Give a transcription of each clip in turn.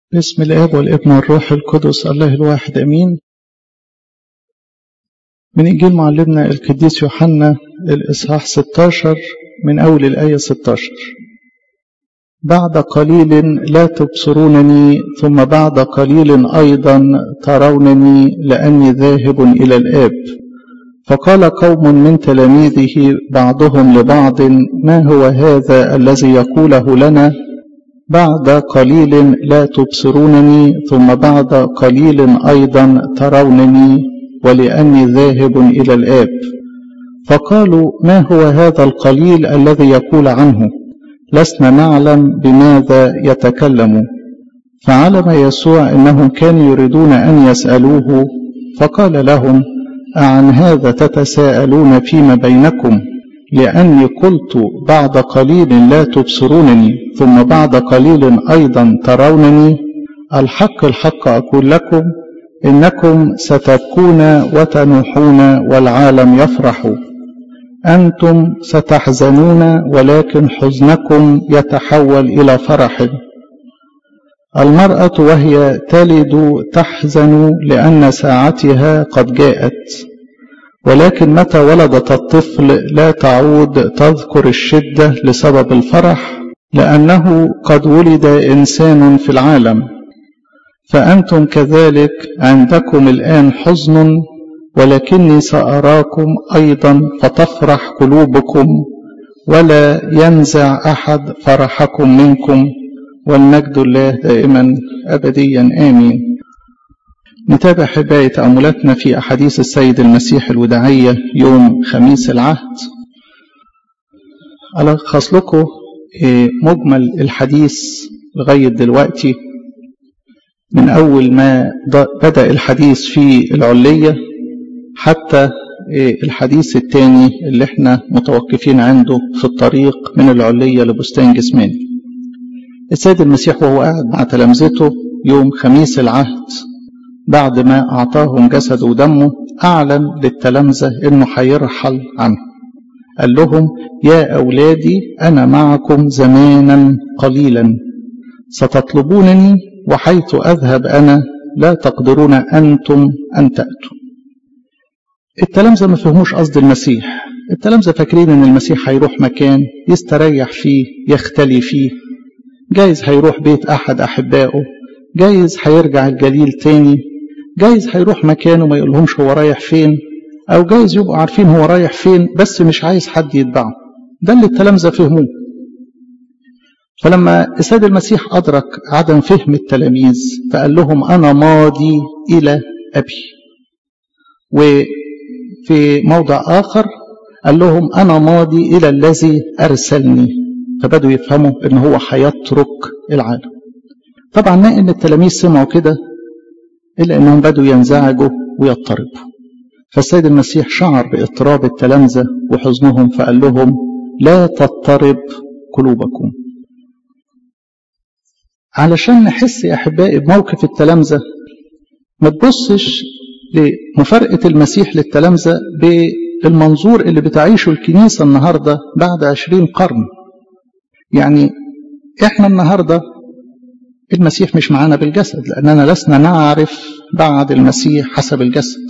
باسم الاب والابن والروح القدس الله الواحد امين من انجيل معلمنا القديس يوحنا الاصحاح 16 من اول الايه 16 بعد قليل لا تبصرونني ثم بعد قليل ايضا ترونني لاني ذاهب الى الاب فقال قوم من تلاميذه بعضهم لبعض ما هو هذا الذي يقوله لنا بعد قليل لا تبصرونني ثم بعد قليل ايضا ترونني ولاني ذاهب الى الاب فقالوا ما هو هذا القليل الذي يقول عنه لسنا نعلم بماذا يتكلم فعلم يسوع انهم كانوا يريدون ان يسالوه فقال لهم أعن هذا تتساءلون فيما بينكم لأني قلت بعد قليل لا تبصرونني ثم بعد قليل أيضا ترونني الحق الحق أقول لكم إنكم ستبكون وتنوحون والعالم يفرح أنتم ستحزنون ولكن حزنكم يتحول إلى فرح المرأة وهي تلد تحزن لأن ساعتها قد جاءت ولكن متى ولدت الطفل لا تعود تذكر الشدة لسبب الفرح لأنه قد ولد إنسان في العالم فأنتم كذلك عندكم الآن حزن ولكني سأراكم أيضا فتفرح قلوبكم ولا ينزع أحد فرحكم منكم والمجد الله دائما أبديا آمين نتابع حباية تأملاتنا في أحاديث السيد المسيح الوداعية يوم خميس العهد ألخص لكم مجمل الحديث لغاية دلوقتي من أول ما بدأ الحديث في العلية حتى الحديث الثاني اللي احنا متوقفين عنده في الطريق من العلية لبستان جسماني السيد المسيح وهو قاعد مع تلامذته يوم خميس العهد بعد ما أعطاهم جسد ودمه أعلن للتلامذة إنه هيرحل عنه قال لهم يا أولادي أنا معكم زمانا قليلا ستطلبونني وحيث أذهب أنا لا تقدرون أنتم أن تأتوا التلامذة ما فهموش قصد المسيح التلامذة فاكرين إن المسيح هيروح مكان يستريح فيه يختلي فيه جايز هيروح بيت أحد أحبائه جايز هيرجع الجليل تاني جايز هيروح مكانه ما يقولهمش هو رايح فين أو جايز يبقوا عارفين هو رايح فين بس مش عايز حد يتبعه ده اللي التلامذة فهموه فلما السيد المسيح أدرك عدم فهم التلاميذ فقال لهم أنا ماضي إلى أبي وفي موضع آخر قال لهم أنا ماضي إلى الذي أرسلني فبدوا يفهموا ان هو هيترك العالم طبعا ما ان التلاميذ سمعوا كده الا انهم بدوا ينزعجوا ويضطربوا فالسيد المسيح شعر باضطراب التلامذه وحزنهم فقال لهم لا تضطرب قلوبكم علشان نحس يا احبائي بموقف التلامذه ما تبصش لمفارقه المسيح للتلامذه بالمنظور اللي بتعيشه الكنيسه النهارده بعد عشرين قرن يعني احنا النهارده المسيح مش معانا بالجسد لاننا لسنا نعرف بعد المسيح حسب الجسد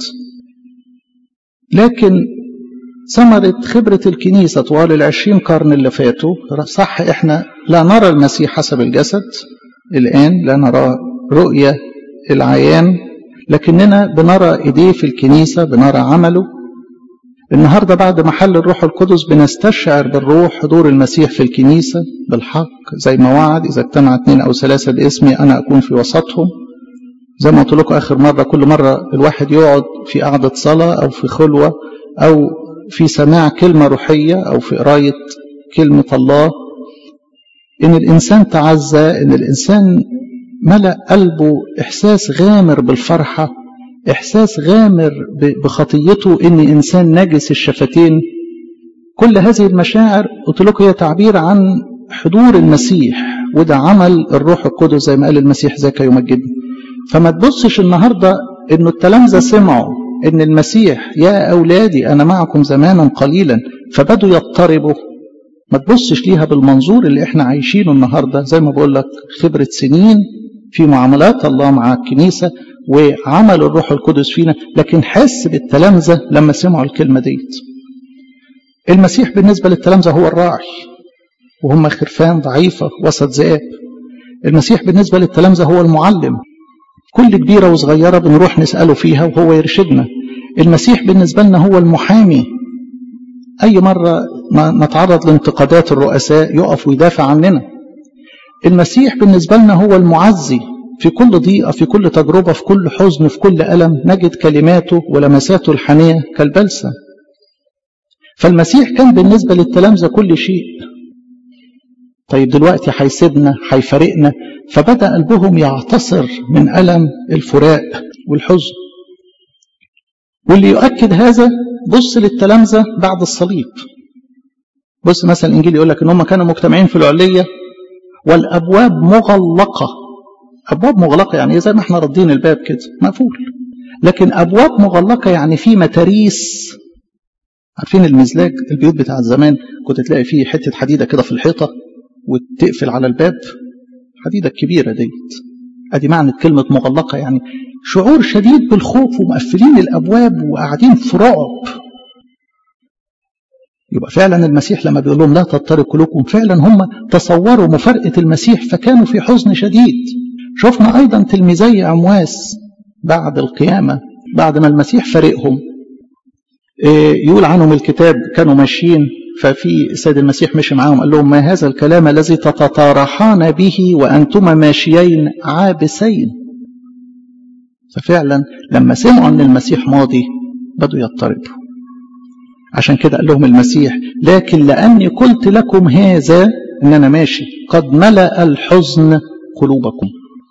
لكن ثمرة خبرة الكنيسة طوال العشرين قرن اللي فاتوا صح احنا لا نرى المسيح حسب الجسد الآن لا نرى رؤية العيان لكننا بنرى ايديه في الكنيسة بنرى عمله النهارده بعد ما حل الروح القدس بنستشعر بالروح حضور المسيح في الكنيسه بالحق زي ما وعد اذا اجتمع اثنين او ثلاثه باسمي انا اكون في وسطهم زي ما قلت لكم اخر مره كل مره الواحد يقعد في قعده صلاه او في خلوه او في سماع كلمه روحيه او في قرايه كلمه الله ان الانسان تعزى ان الانسان ملا قلبه احساس غامر بالفرحه إحساس غامر بخطيته إني إنسان نجس الشفتين كل هذه المشاعر قلت لكم هي تعبير عن حضور المسيح وده عمل الروح القدس زي ما قال المسيح ذاك يمجدني فما تبصش النهارده إنه التلامذة سمعوا إن المسيح يا أولادي أنا معكم زمانا قليلا فبدوا يضطربوا ما تبصش ليها بالمنظور اللي احنا عايشينه النهارده زي ما بقول لك خبرة سنين في معاملات الله مع الكنيسة وعمل الروح القدس فينا لكن حس بالتلامذة لما سمعوا الكلمة ديت المسيح بالنسبة للتلامذة هو الراعي وهم خرفان ضعيفة وسط ذئاب المسيح بالنسبة للتلامذة هو المعلم كل كبيرة وصغيرة بنروح نسأله فيها وهو يرشدنا المسيح بالنسبة لنا هو المحامي أي مرة نتعرض لانتقادات الرؤساء يقف ويدافع عننا المسيح بالنسبة لنا هو المعزي في كل ضيقة في كل تجربة في كل حزن في كل ألم نجد كلماته ولمساته الحنية كالبلسم فالمسيح كان بالنسبة للتلامذة كل شيء طيب دلوقتي هيسيبنا هيفارقنا فبدأ قلبهم يعتصر من ألم الفراق والحزن واللي يؤكد هذا بص للتلامذة بعد الصليب بص مثلا الإنجيل يقول لك إن هم كانوا مجتمعين في العلية والأبواب مغلقة أبواب مغلقة يعني زي ما احنا ردين الباب كده مقفول لكن أبواب مغلقة يعني في متاريس عارفين المزلاج البيوت بتاع زمان كنت تلاقي فيه حتة حديدة كده في الحيطة وتقفل على الباب حديدة كبيرة ديت ادي معنى كلمة مغلقة يعني شعور شديد بالخوف ومقفلين الابواب وقاعدين في رعب يبقى فعلا المسيح لما بيقول لهم لا تضطرب قلوبكم فعلا هم تصوروا مفارقة المسيح فكانوا في حزن شديد شفنا ايضا تلميذي عمواس بعد القيامة بعد ما المسيح فارقهم يقول عنهم الكتاب كانوا ماشيين ففي السيد المسيح مشي معاهم قال لهم ما هذا الكلام الذي تتطارحان به وأنتما ماشيين عابسين ففعلا لما سمعوا أن المسيح ماضي بدوا يضطربوا عشان كده قال لهم المسيح لكن لأني قلت لكم هذا إن أنا ماشي قد ملأ الحزن قلوبكم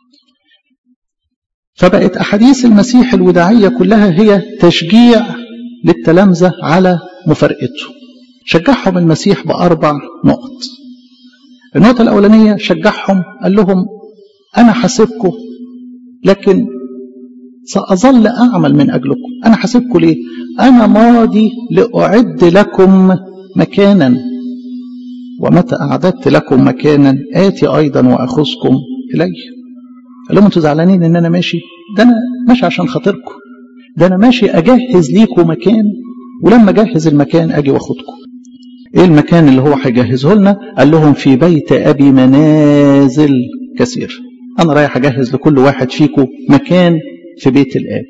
فبقت أحاديث المسيح الوداعية كلها هي تشجيع للتلامذة على مفارقته شجعهم المسيح بأربع نقط النقطة الأولانية شجعهم قال لهم أنا حاسبكم لكن سأظل أعمل من أجلكم أنا حاسبكم ليه أنا ماضي لأعد لكم مكانا ومتى أعددت لكم مكانا آتي أيضا وأخذكم إلي قال لهم أنتوا زعلانين إن أنا ماشي ده أنا ماشي عشان خاطركم ده أنا ماشي أجهز ليكم مكان ولما أجهز المكان أجي وأخدكم ايه المكان اللي هو هيجهزه لنا قال لهم في بيت ابي منازل كثير انا رايح اجهز لكل واحد فيكم مكان في بيت الاب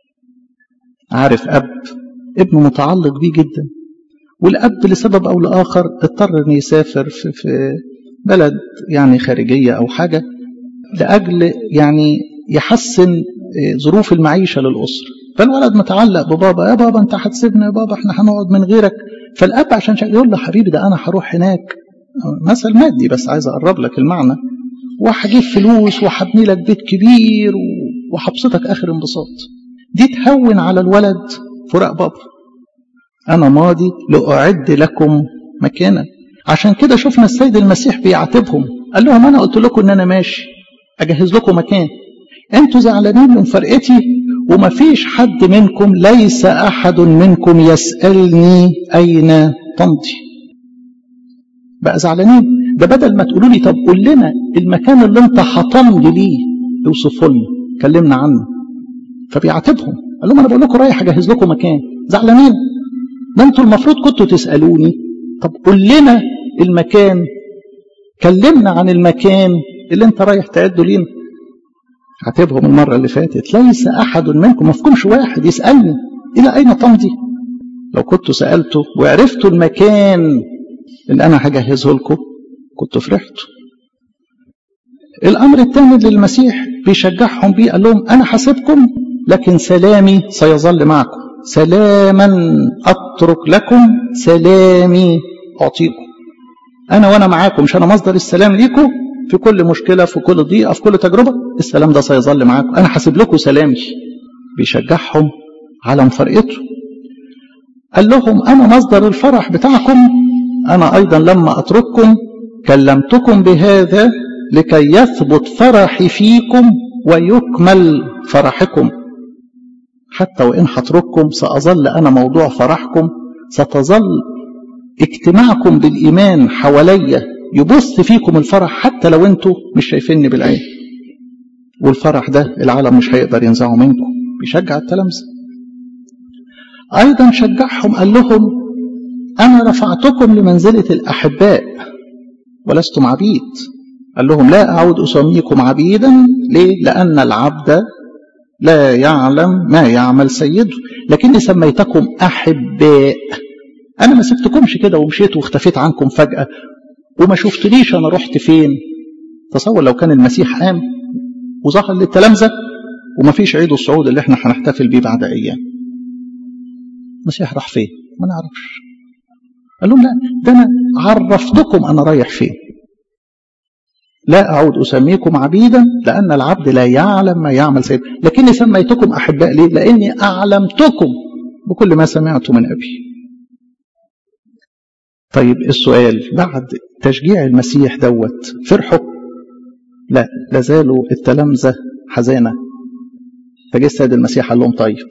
عارف اب ابنه متعلق بيه جدا والاب لسبب او لاخر اضطر انه يسافر في, في بلد يعني خارجيه او حاجه لاجل يعني يحسن ظروف المعيشه للاسره فالولد متعلق ببابا يا بابا انت هتسيبنا يا بابا احنا هنقعد من غيرك فالاب عشان شا... يقول له حبيبي ده انا هروح هناك مثل مادي بس عايز اقرب لك المعنى وهجيب فلوس وهبني لك بيت كبير وهبسطك اخر انبساط دي تهون على الولد فراق بابا انا ماضي لاعد لكم مكانا عشان كده شفنا السيد المسيح بيعاتبهم قال لهم انا قلت لكم ان انا ماشي اجهز لكم مكان انتوا زعلانين من فرقتي وما فيش حد منكم ليس أحد منكم يسألني أين تمضي بقى زعلانين ده بدل ما تقولوا لي طب قول لنا المكان اللي انت هتمضي ليه اوصفه لنا كلمنا عنه فبيعاتبهم قال لهم انا بقول لكم رايح اجهز لكم مكان زعلانين ده انتوا المفروض كنتوا تسالوني طب قول لنا المكان كلمنا عن المكان اللي انت رايح تعده لينا عاتبهم المرة اللي فاتت ليس أحد منكم ما فيكمش واحد يسألني إلى أين تمضي لو كنت سألته وعرفتوا المكان اللي أنا هجهزه لكم كنت فرحتوا الأمر الثاني للمسيح بيشجعهم بيه قال لهم أنا حاسبكم لكن سلامي سيظل معكم سلاما أترك لكم سلامي أعطيكم أنا وأنا معاكم مش أنا مصدر السلام ليكم في كل مشكلة في كل ضيقة في كل تجربة السلام ده سيظل معاكم أنا حاسب لكم سلامي بيشجعهم على مفرقته قال لهم أنا مصدر الفرح بتاعكم أنا أيضا لما أترككم كلمتكم بهذا لكي يثبت فرحي فيكم ويكمل فرحكم حتى وإن هترككم سأظل أنا موضوع فرحكم ستظل اجتماعكم بالإيمان حواليا يبث فيكم الفرح حتى لو انتوا مش شايفيني بالعين والفرح ده العالم مش هيقدر ينزعه منكم بيشجع التلامذة أيضا شجعهم قال لهم أنا رفعتكم لمنزلة الأحباء ولستم عبيد قال لهم لا أعود أسميكم عبيدا ليه؟ لأن العبد لا يعلم ما يعمل سيده لكني سميتكم أحباء أنا ما سبتكمش كده ومشيت واختفيت عنكم فجأة وما شفتنيش أنا رحت فين تصور لو كان المسيح قام وظهر للتلامذة وما فيش عيد الصعود اللي احنا هنحتفل بيه بعد أيام المسيح راح فين ما نعرفش قال لهم لا ده أنا عرفتكم أنا رايح فين لا أعود أسميكم عبيدا لأن العبد لا يعلم ما يعمل سيد لكني سميتكم أحباء ليه لأني أعلمتكم بكل ما سمعت من أبي طيب السؤال بعد تشجيع المسيح دوت فرحوا لا لازالوا التلامذة حزانة فجه السيد المسيح قال لهم طيب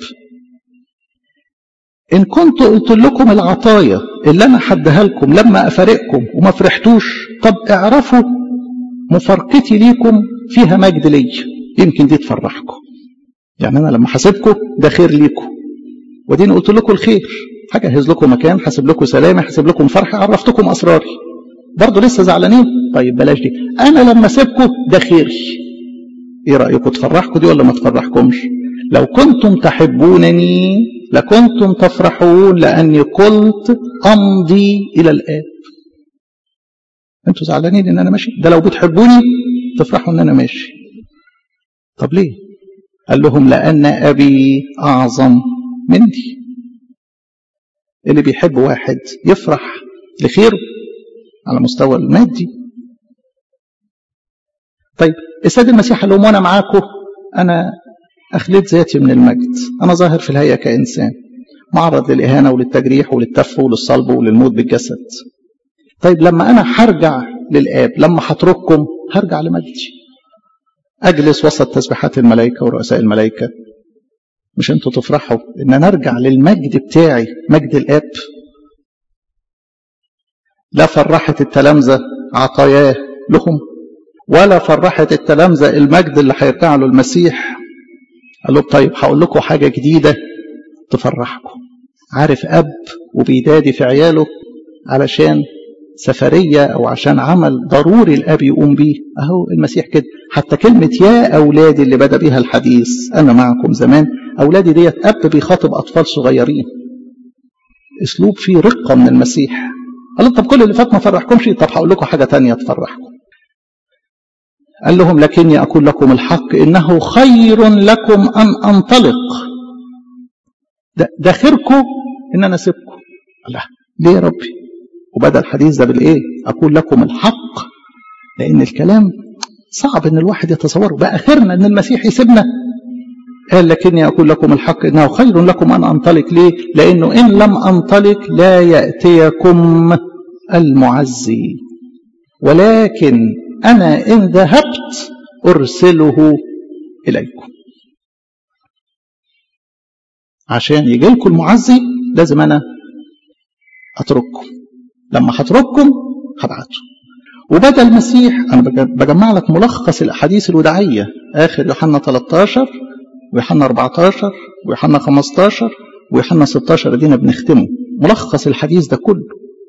إن كنت قلت لكم العطايا اللي أنا حدها لكم لما أفارقكم وما فرحتوش طب اعرفوا مفارقتي ليكم فيها مجد لي يمكن دي تفرحكم يعني أنا لما حاسبكم ده خير ليكم وديني قلت لكم الخير هجهز لكم مكان حاسب لكم سلامة حاسب لكم فرحة عرفتكم أسراري برضه لسه زعلانين طيب بلاش دي أنا لما أسيبكم ده خيري إيه رأيكم تفرحكم دي ولا ما تفرحكمش لو كنتم تحبونني لكنتم تفرحون لأني قلت أمضي إلى الآب أنتوا زعلانين إن أنا ماشي ده لو بتحبوني تفرحوا إن أنا ماشي طب ليه قال لهم لأن أبي أعظم مني اللي بيحب واحد يفرح لخيره على مستوى المادي طيب السيد المسيح قال لهم وانا معاكم انا اخليت ذاتي من المجد انا ظاهر في الهيئه كانسان معرض للاهانه وللتجريح وللتف وللصلب وللموت بالجسد طيب لما انا هرجع للاب لما هترككم هرجع لمجدي اجلس وسط تسبيحات الملائكه ورؤساء الملائكه مش انتوا تفرحوا ان انا ارجع للمجد بتاعي مجد الاب لا فرحت التلامذه عطاياه لهم ولا فرحت التلامذه المجد اللي هيرجع له المسيح قال له طيب هقول لكم حاجه جديده تفرحكم عارف اب وبيدادي في عياله علشان سفرية أو عشان عمل ضروري الأب يقوم بيه أهو المسيح كده حتى كلمة يا أولادي اللي بدأ بيها الحديث أنا معكم زمان أولادي ديت أب بيخاطب أطفال صغيرين أسلوب فيه رقة من المسيح قال لهم طب كل اللي فات ما فرحكمش طب هقول لكم حاجة تانية تفرحكم قال لهم لكني أقول لكم الحق إنه خير لكم أن أنطلق ده, ده خيركم إن أنا أسيبكم الله ليه يا ربي وبدأ الحديث ده بالإيه أقول لكم الحق لأن الكلام صعب إن الواحد يتصوره بقى خيرنا إن المسيح يسيبنا قال لكني أقول لكم الحق إنه خير لكم أن أنطلق ليه لأنه إن لم أنطلق لا يأتيكم المعزي ولكن أنا إن ذهبت أرسله إليكم عشان يجي لكم المعزي لازم أنا أترككم لما هترككم هبعته وبدا المسيح انا بجمع لك ملخص الاحاديث الوداعيه اخر يوحنا 13 ويوحنا 14 ويوحنا 15 ويوحنا 16 دينا بنختمه ملخص الحديث ده كله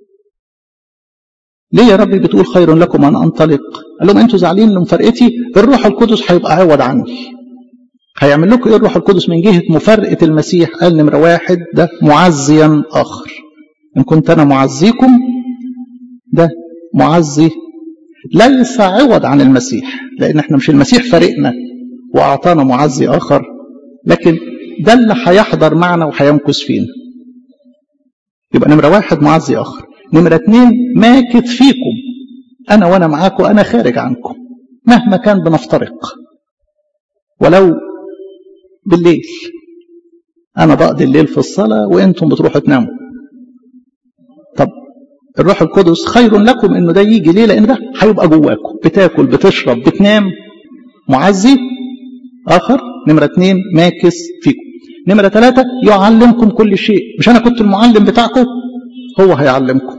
ليه يا ربي بتقول خير لكم ان انطلق قال لهم انتوا زعلانين من فرقتي الروح القدس هيبقى عوض عني هيعمل لكم ايه الروح القدس من جهه مفارقه المسيح قال نمره واحد ده معزيا اخر ان كنت انا معزيكم ده معزي ليس عوض عن المسيح لان احنا مش المسيح فارقنا واعطانا معزي اخر لكن ده اللي هيحضر معنا وهيمكث فينا يبقى نمره واحد معزي اخر نمره اتنين ماكث فيكم انا وانا معاكم انا خارج عنكم مهما كان بنفترق ولو بالليل انا بقضي الليل في الصلاه وانتم بتروحوا تناموا طب الروح القدس خير لكم انه ده يجي ليه لان ده هيبقى جواكم بتاكل بتشرب بتنام معزي اخر نمره اثنين ماكس فيكم نمره ثلاثه يعلمكم كل شيء مش انا كنت المعلم بتاعكم هو هيعلمكم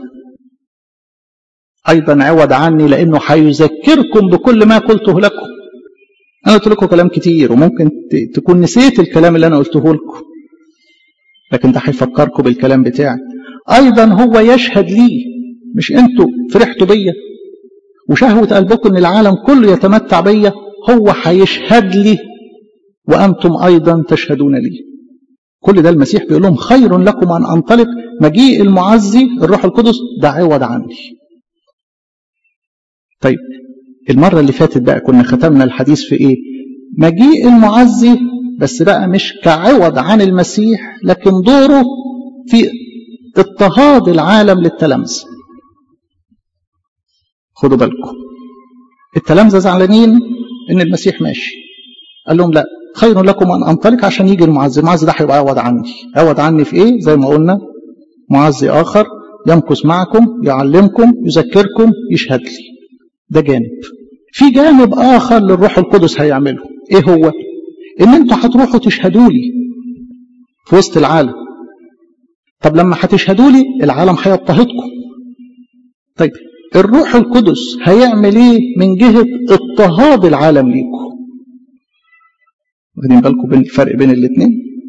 ايضا عوض عني لانه هيذكركم بكل ما قلته لكم انا قلت لكم كلام كتير وممكن تكون نسيت الكلام اللي انا قلته لكم لكن ده هيفكركم بالكلام بتاعي ايضا هو يشهد لي مش انتوا فرحتوا بيا وشهوة قلبكم ان العالم كله يتمتع بيا هو هيشهد لي وانتم ايضا تشهدون لي كل ده المسيح بيقول لهم خير لكم ان انطلق مجيء المعزي الروح القدس ده عوض عني طيب المرة اللي فاتت بقى كنا ختمنا الحديث في ايه مجيء المعزي بس بقى مش كعوض عن المسيح لكن دوره في اضطهاد العالم للتلامذة خدوا بالكم التلامذة زعلانين ان المسيح ماشي قال لهم لا خير لكم ان انطلق عشان يجي المعزي المعزي ده هيبقى عوض عني عوض عني في ايه زي ما قلنا معزي اخر يمكث معكم يعلمكم يذكركم يشهد لي ده جانب في جانب اخر للروح القدس هيعمله ايه هو ان انتوا هتروحوا تشهدوا لي في وسط العالم طب لما هتشهدوا لي العالم هيضطهدكم طيب الروح القدس هيعمل ايه من جهة اضطهاد العالم ليكم واخدين بالكم بين الفرق بين الاثنين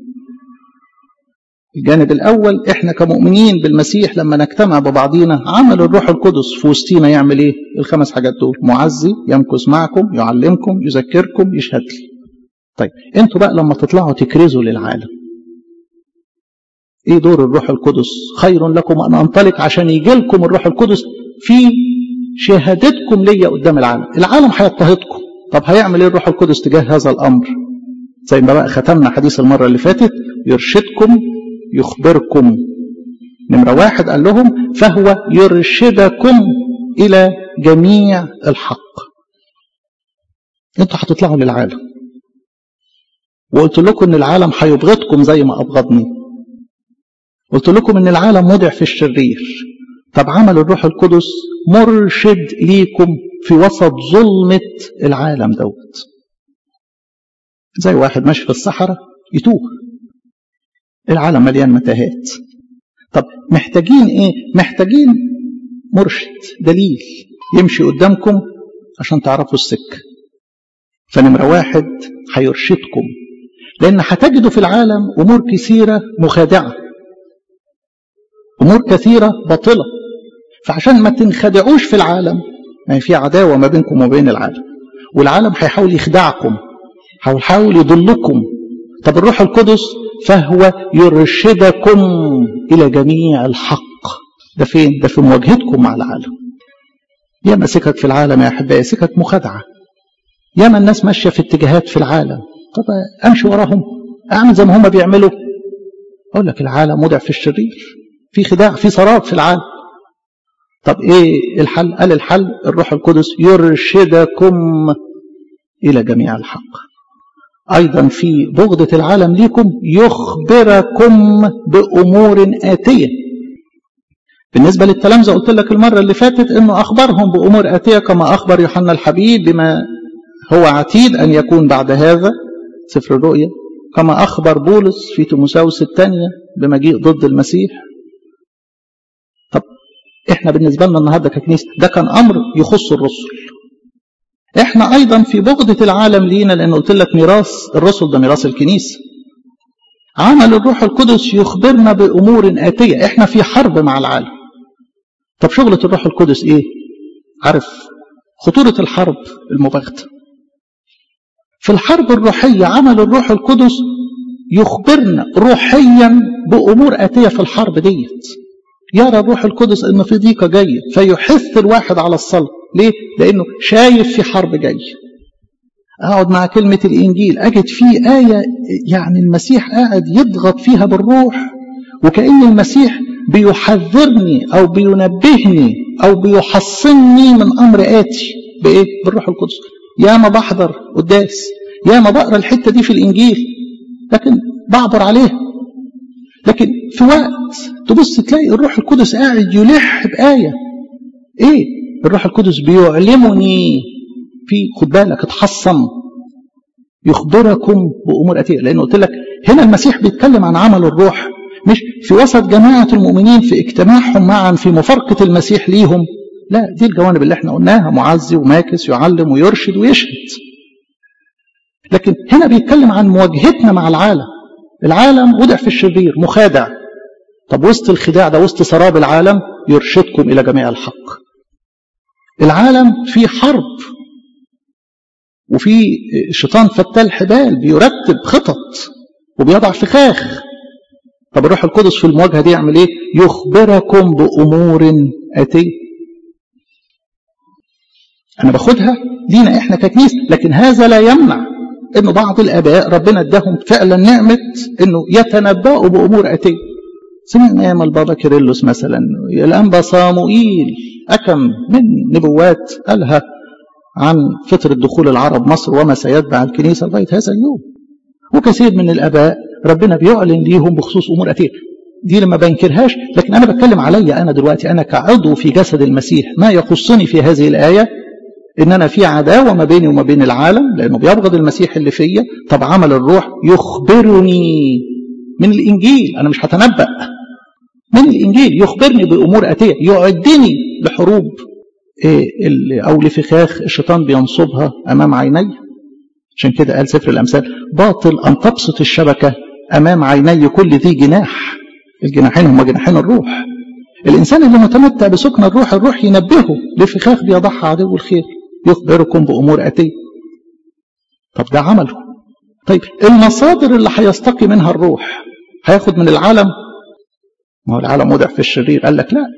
الجانب الاول احنا كمؤمنين بالمسيح لما نجتمع ببعضينا عمل الروح القدس في وسطينا يعمل ايه الخمس حاجات دول معزي يمكث معكم يعلمكم يذكركم يشهد لي طيب انتوا بقى لما تطلعوا تكرزوا للعالم ايه دور الروح القدس خير لكم ان انطلق عشان يجي لكم الروح القدس في شهادتكم ليا قدام العالم العالم هيضطهدكم طب هيعمل ايه الروح القدس تجاه هذا الامر زي ما بقى ختمنا حديث المرة اللي فاتت يرشدكم يخبركم نمرة واحد قال لهم فهو يرشدكم إلى جميع الحق انتوا هتطلعوا للعالم وقلت لكم ان العالم هيبغضكم زي ما ابغضني قلت لكم ان العالم مدع في الشرير طب عمل الروح القدس مرشد ليكم في وسط ظلمة العالم دوت زي واحد ماشي في الصحراء يتوه العالم مليان متاهات طب محتاجين ايه محتاجين مرشد دليل يمشي قدامكم عشان تعرفوا السكة فنمرة واحد هيرشدكم لأن هتجدوا في العالم أمور كثيرة مخادعة أمور كثيرة باطلة فعشان ما تنخدعوش في العالم ما في عداوة ما بينكم وبين العالم والعالم هيحاول يخدعكم هيحاول يضلكم طب الروح القدس فهو يرشدكم إلى جميع الحق ده فين؟ ده في مواجهتكم مع العالم ياما سكك في العالم يا أحبائي سكك مخادعة ياما الناس ماشية في اتجاهات في العالم طب أمشي وراهم أعمل زي ما هم بيعملوا أقول لك العالم مدع في الشرير في خداع في سراب في العالم طب ايه الحل قال الحل الروح القدس يرشدكم الى جميع الحق ايضا في بغضة العالم ليكم يخبركم بامور اتية بالنسبة للتلامذة قلت لك المرة اللي فاتت انه اخبرهم بامور اتية كما اخبر يوحنا الحبيب بما هو عتيد ان يكون بعد هذا سفر الرؤيا كما اخبر بولس في تيموساوس الثانية بمجيء ضد المسيح طب احنا بالنسبة لنا النهاردة ككنيسة ده كان امر يخص الرسل احنا ايضا في بغضة العالم لينا لان قلت لك ميراث الرسل ده ميراث الكنيسة عمل الروح القدس يخبرنا بامور اتية احنا في حرب مع العالم طب شغلة الروح القدس ايه عارف خطورة الحرب المباغتة في الحرب الروحية عمل الروح القدس يخبرنا روحيا بامور اتية في الحرب ديت يرى الروح القدس ان في ضيقة جاية فيحث الواحد على الصلاة ليه؟ لانه شايف في حرب جاية اقعد مع كلمة الانجيل اجد فيه آية يعني المسيح قاعد يضغط فيها بالروح وكأن المسيح بيحذرني او بينبهني او بيحصني من امر اتي بايه؟ بالروح القدس يا ما بحضر قداس يا ما بقرا الحتة دي في الانجيل لكن بعبر عليها لكن في وقت تبص تلاقي الروح القدس قاعد يلح بآية ايه الروح القدس بيعلمني في خد بالك اتحصن يخبركم بأمور أتية لأنه قلت لك هنا المسيح بيتكلم عن عمل الروح مش في وسط جماعة المؤمنين في اجتماعهم معا في مفارقة المسيح ليهم لا دي الجوانب اللي احنا قلناها معزي وماكس يعلم ويرشد ويشهد لكن هنا بيتكلم عن مواجهتنا مع العالم العالم وضع في الشرير مخادع طب وسط الخداع ده وسط سراب العالم يرشدكم إلى جميع الحق العالم في حرب وفي الشيطان فتال حبال بيرتب خطط وبيضع فخاخ طب الروح القدس في المواجهة دي يعمل ايه يخبركم بأمور آتية أنا باخدها لينا إحنا ككنيسة لكن هذا لا يمنع إنه بعض الآباء ربنا اداهم فعلا نعمة إنه يتنبأوا بأمور آتية سمعنا أيام البابا كيرلس مثلا الأنبا صاموئيل أكم من نبوات قالها عن فترة دخول العرب مصر وما سيتبع الكنيسة لغاية هذا اليوم وكثير من الآباء ربنا بيعلن ليهم بخصوص أمور أتيه دي لما بنكرهاش لكن أنا بتكلم عليا أنا دلوقتي أنا كعضو في جسد المسيح ما يخصني في هذه الآية إن أنا في عداوة ما بيني وما بين العالم لأنه بيبغض المسيح اللي فيا طب عمل الروح يخبرني من الإنجيل أنا مش هتنبأ من الإنجيل يخبرني بأمور أتية يعدني لحروب أو لفخاخ الشيطان بينصبها أمام عيني عشان كده قال سفر الأمثال باطل أن تبسط الشبكة أمام عيني كل ذي جناح الجناحين هما جناحين الروح الإنسان اللي متمتع بسكن الروح الروح ينبهه لفخاخ بيضعها عدو الخير يخبركم بأمور أتية طب ده عمله طيب المصادر اللي هيستقي منها الروح هياخد من العالم ما هو العالم وضع في الشرير قال لك لا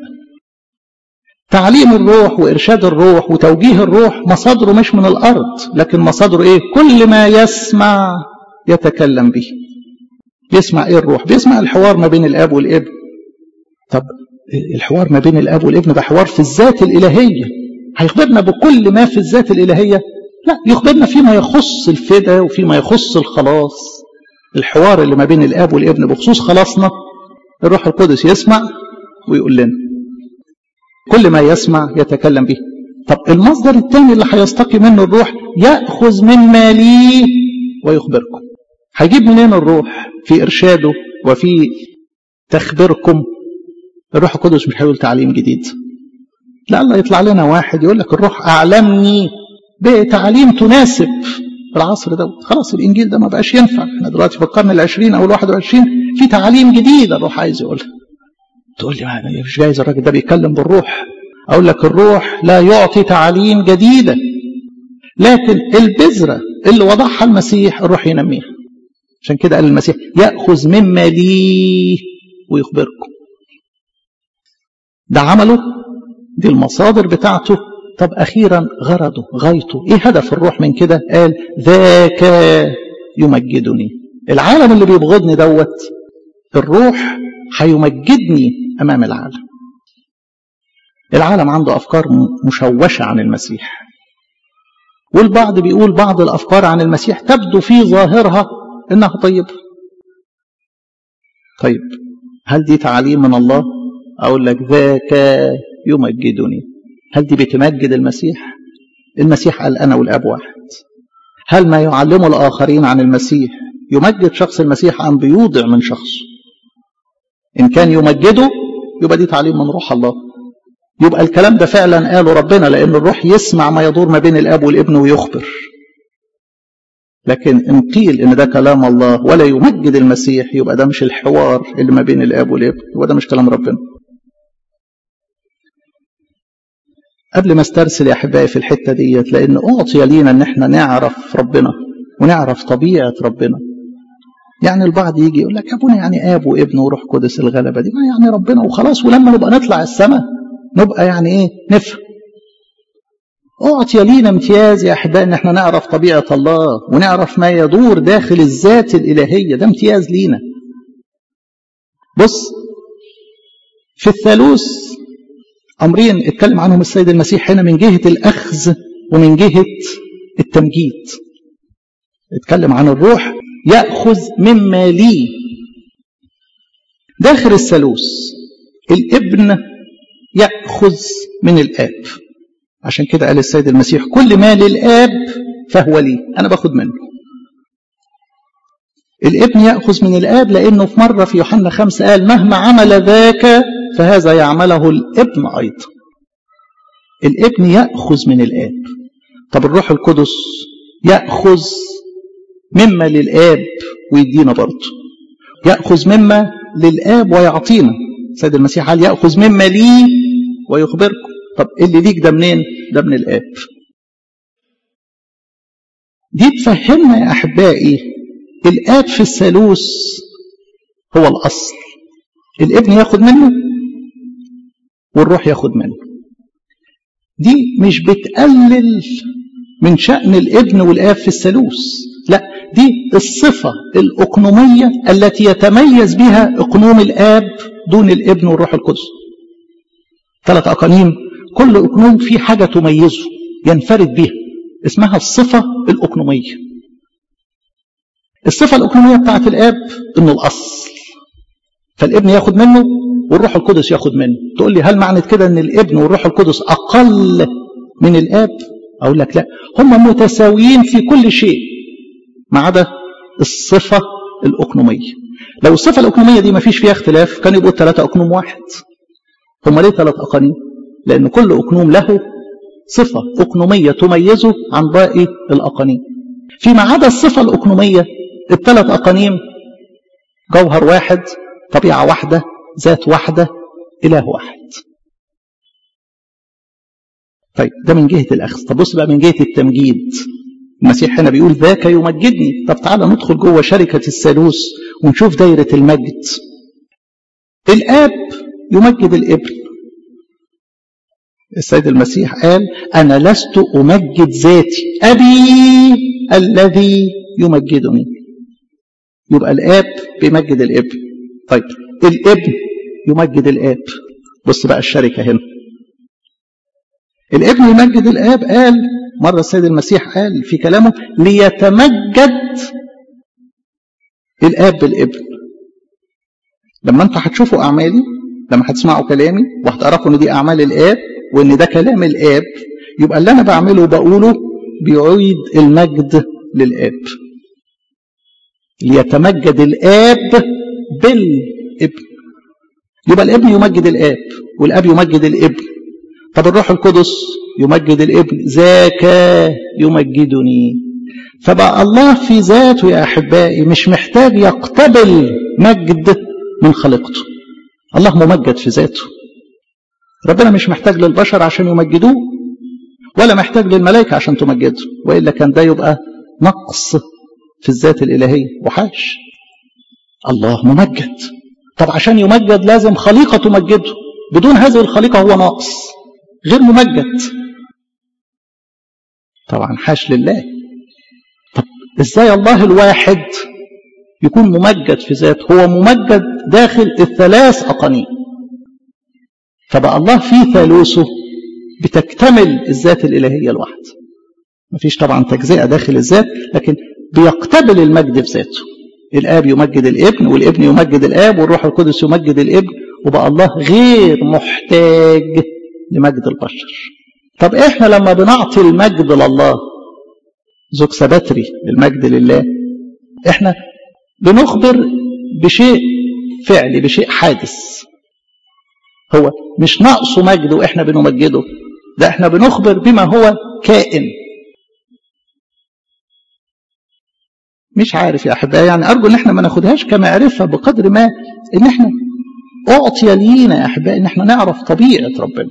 تعليم الروح وإرشاد الروح وتوجيه الروح مصادره مش من الأرض لكن مصادره إيه كل ما يسمع يتكلم به يسمع إيه الروح بيسمع الحوار ما بين الآب والابن طب الحوار ما بين الآب والابن ده حوار في الذات الإلهية هيخبرنا بكل ما في الذات الإلهية لا يخبرنا فيما يخص الفدا وفيما يخص الخلاص الحوار اللي ما بين الآب والابن بخصوص خلاصنا الروح القدس يسمع ويقول لنا كل ما يسمع يتكلم به طب المصدر الثاني اللي هيستقي منه الروح يأخذ مما ليه ويخبركم هيجيب منين الروح في إرشاده وفي تخبيركم الروح القدس مش هيقول تعليم جديد لعل يطلع لنا واحد يقول لك الروح أعلمني بتعليم تناسب العصر ده خلاص الإنجيل ده ما بقاش ينفع احنا دلوقتي في القرن العشرين أو الواحد وعشرين في تعليم جديد الروح عايز يقولها تقول لي مش جايز الراجل ده بيتكلم بالروح اقول لك الروح لا يعطي تعاليم جديده لكن البذره اللي وضعها المسيح الروح ينميها عشان كده قال المسيح ياخذ مما ليه ويخبركم ده عمله دي المصادر بتاعته طب اخيرا غرضه غايته ايه هدف الروح من كده قال ذاك يمجدني العالم اللي بيبغضني دوت الروح هيمجدني امام العالم العالم عنده افكار مشوشه عن المسيح والبعض بيقول بعض الافكار عن المسيح تبدو في ظاهرها انها طيبه طيب هل دي تعاليم من الله اقول لك ذاك يمجدني هل دي بتمجد المسيح المسيح قال انا والاب واحد هل ما يعلمه الاخرين عن المسيح يمجد شخص المسيح ام بيوضع من شخصه إن كان يمجده يبقى دي تعليم من روح الله يبقى الكلام ده فعلا قاله ربنا لأن الروح يسمع ما يدور ما بين الأب والابن ويخبر لكن إن قيل إن ده كلام الله ولا يمجد المسيح يبقى ده مش الحوار اللي ما بين الأب والابن يبقى ده مش كلام ربنا قبل ما استرسل يا أحبائي في الحتة ديت لأن أعطي لينا إن إحنا نعرف ربنا ونعرف طبيعة ربنا يعني البعض يجي يقول لك يا ابونا يعني اب وابن وروح قدس الغلبه دي ما يعني ربنا وخلاص ولما نبقى نطلع السماء نبقى يعني ايه نفهم اعطي لينا امتياز يا احبائي ان احنا نعرف طبيعه الله ونعرف ما يدور داخل الذات الالهيه ده امتياز لينا بص في الثالوث امرين اتكلم عنهم السيد المسيح هنا من جهه الاخذ ومن جهه التمجيد اتكلم عن الروح يأخذ مما لي داخل الثالوث الابن يأخذ من الآب عشان كده قال السيد المسيح كل ما للآب فهو لي أنا باخد منه الابن يأخذ من الآب لأنه في مرة في يوحنا خمسة قال مهما عمل ذاك فهذا يعمله الابن أيضا الابن يأخذ من الآب طب الروح القدس يأخذ مما للآب ويدينا برضه يأخذ مما للآب ويعطينا سيد المسيح قال يأخذ مما لي ويخبركم طب اللي ليك ده منين ده من الآب دي تفهمنا يا أحبائي الآب في الثالوث هو الأصل الابن ياخد منه والروح ياخد منه دي مش بتقلل من شأن الابن والآب في الثالوث لا دي الصفة الأقنومية التي يتميز بها أقنوم الآب دون الابن والروح القدس ثلاث أقانيم كل أقنوم فيه حاجة تميزه ينفرد بها اسمها الصفة الأقنومية الصفة الأقنومية بتاعت الآب إنه الأصل فالابن ياخد منه والروح القدس ياخد منه تقول لي هل معنى كده ان الابن والروح القدس اقل من الاب اقول لك لا هم متساويين في كل شيء ما عدا الصفه الاقنوميه لو الصفه الاقنوميه دي ما فيش فيها اختلاف كان يبقوا ثلاثه اقنوم واحد هم ليه ثلاث اقانيم لان كل اقنوم له صفه اقنوميه تميزه عن باقي الاقانيم فيما عدا الصفه الاقنوميه الثلاث اقانيم جوهر واحد طبيعه واحده ذات واحدة إله واحد طيب ده من جهة الأخذ طب بص بقى من جهة التمجيد المسيح هنا بيقول ذاك يمجدني طب تعالى ندخل جوه شركة الثالوث ونشوف دايرة المجد الآب يمجد الابن السيد المسيح قال أنا لست أمجد ذاتي أبي الذي يمجدني يبقى الآب بيمجد الابن طيب الابن يمجد الاب بص بقى الشركه هنا الابن يمجد الاب قال مره السيد المسيح قال في كلامه ليتمجد الاب بالابن لما انتوا هتشوفوا اعمالي لما هتسمعوا كلامي وهتعرفوا ان دي اعمال الاب وان ده كلام الاب يبقى اللي انا بعمله وبقوله بيعيد المجد للاب ليتمجد الاب بالابن يبقى الابن يمجد الاب والاب يمجد الابن طب الروح القدس يمجد الابن ذاك يمجدني فبقى الله في ذاته يا احبائي مش محتاج يقتبل مجد من خلقته الله ممجد في ذاته ربنا مش محتاج للبشر عشان يمجدوه ولا محتاج للملائكه عشان تمجده والا كان ده يبقى نقص في الذات الالهيه وحاش الله ممجد طب عشان يمجد لازم خليقة تمجده بدون هذه الخليقة هو ناقص غير ممجد طبعا حاش لله طب ازاي الله الواحد يكون ممجد في ذاته هو ممجد داخل الثلاث أقانيم فبقى الله في ثالوثه بتكتمل الذات الإلهية الواحدة مفيش طبعا تجزئة داخل الذات لكن بيقتبل المجد في ذاته الاب يمجد الابن والابن يمجد الاب والروح القدس يمجد الابن وبقى الله غير محتاج لمجد البشر طب احنا لما بنعطي المجد لله زوج سباتري المجد لله احنا بنخبر بشيء فعلي بشيء حادث هو مش ناقصه مجد واحنا بنمجده ده احنا بنخبر بما هو كائن مش عارف يا احبائي يعني ارجو ان احنا ما ناخدهاش كمعرفه بقدر ما ان احنا اعطي لينا يا احبائي ان احنا نعرف طبيعه ربنا.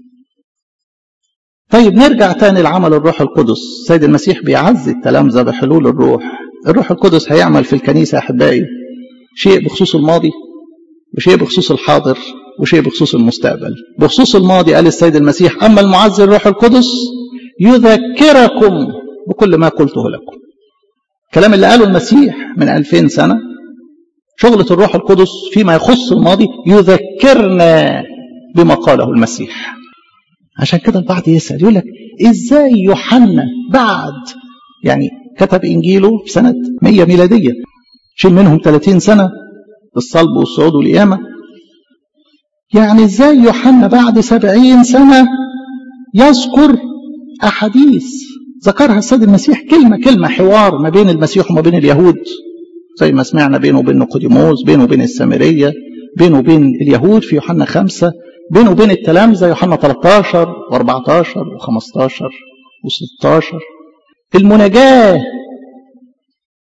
طيب نرجع تاني لعمل الروح القدس، سيد المسيح بيعزي التلامذه بحلول الروح. الروح القدس هيعمل في الكنيسه يا احبائي شيء بخصوص الماضي وشيء بخصوص الحاضر وشيء بخصوص المستقبل. بخصوص الماضي قال السيد المسيح اما المعزي الروح القدس يذكركم بكل ما قلته لكم. الكلام اللي قاله المسيح من ألفين سنة شغلة الروح القدس فيما يخص الماضي يذكرنا بما قاله المسيح عشان كده البعض يسأل يقول لك إزاي يوحنا بعد يعني كتب إنجيله في سنة 100 ميلادية شيل منهم 30 سنة الصلب والصعود والقيامة يعني إزاي يوحنا بعد 70 سنة يذكر أحاديث ذكرها السيد المسيح كلمة كلمة حوار ما بين المسيح وما بين اليهود زي ما سمعنا بينه وبين نقوديموس بينه وبين السامرية بينه وبين اليهود في يوحنا خمسة بينه وبين التلامذة يوحنا 13 و14 و15 و16 المناجاة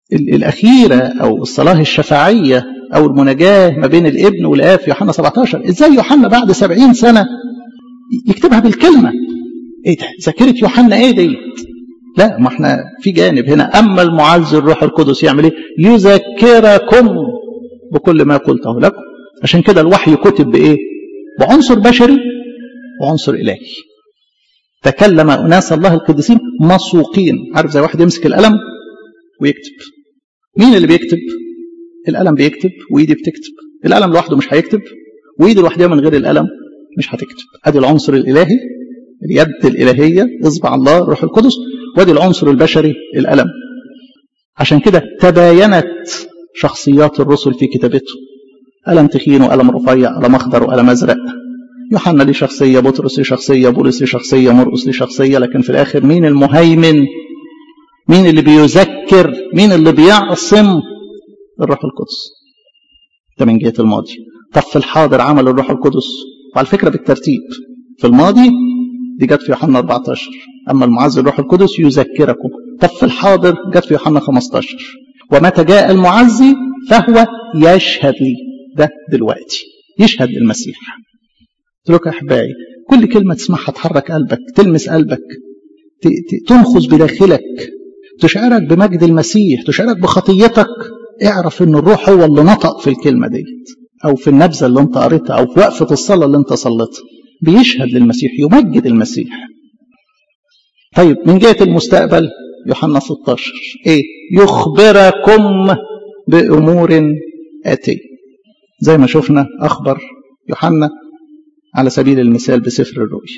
الأخيرة أو الصلاة الشفاعية أو المناجاة ما بين الابن والآب في يوحنا 17 إزاي يوحنا بعد 70 سنة يكتبها بالكلمة إيه ده ذاكرة يوحنا إيه دي لا ما احنا في جانب هنا أما المعز الروح القدس يعمل إيه يذكركم بكل ما قلته لكم عشان كده الوحي كتب بإيه بعنصر بشري وعنصر إلهي تكلم أناس الله القديسين مسوقين عارف زي واحد يمسك القلم ويكتب مين اللي بيكتب القلم بيكتب وايدي بتكتب القلم لوحده مش هيكتب وايدي لوحدها من غير القلم مش هتكتب ادي العنصر الالهي اليد الالهيه اصبع الله الروح القدس وادي العنصر البشري القلم عشان كده تباينت شخصيات الرسل في كتابته قلم تخين وقلم رفيع قلم اخضر وقلم ازرق يوحنا ليه شخصيه بطرس ليه شخصيه بولس ليه شخصيه مرقس ليه شخصيه لكن في الاخر مين المهيمن مين اللي بيذكر مين اللي بيعصم الروح القدس ده من جهه الماضي طب في الحاضر عمل الروح القدس وعلى فكره بالترتيب في الماضي دي جت في يوحنا 14 اما المعز الروح القدس يذكركم طب في الحاضر جت في يوحنا 15 ومتى جاء المعزي فهو يشهد لي ده دلوقتي يشهد للمسيح قلت لك يا احبائي كل كلمه تسمعها تحرك قلبك تلمس قلبك تنخذ بداخلك تشعرك بمجد المسيح تشعرك بخطيتك اعرف ان الروح هو اللي نطق في الكلمه ديت او في النبذه اللي انت قريتها او في وقفه الصلاه اللي انت صليتها بيشهد للمسيح يمجد المسيح طيب من جهه المستقبل يوحنا 16 ايه يخبركم بامور اتيه زي ما شفنا اخبر يوحنا على سبيل المثال بسفر الرؤيا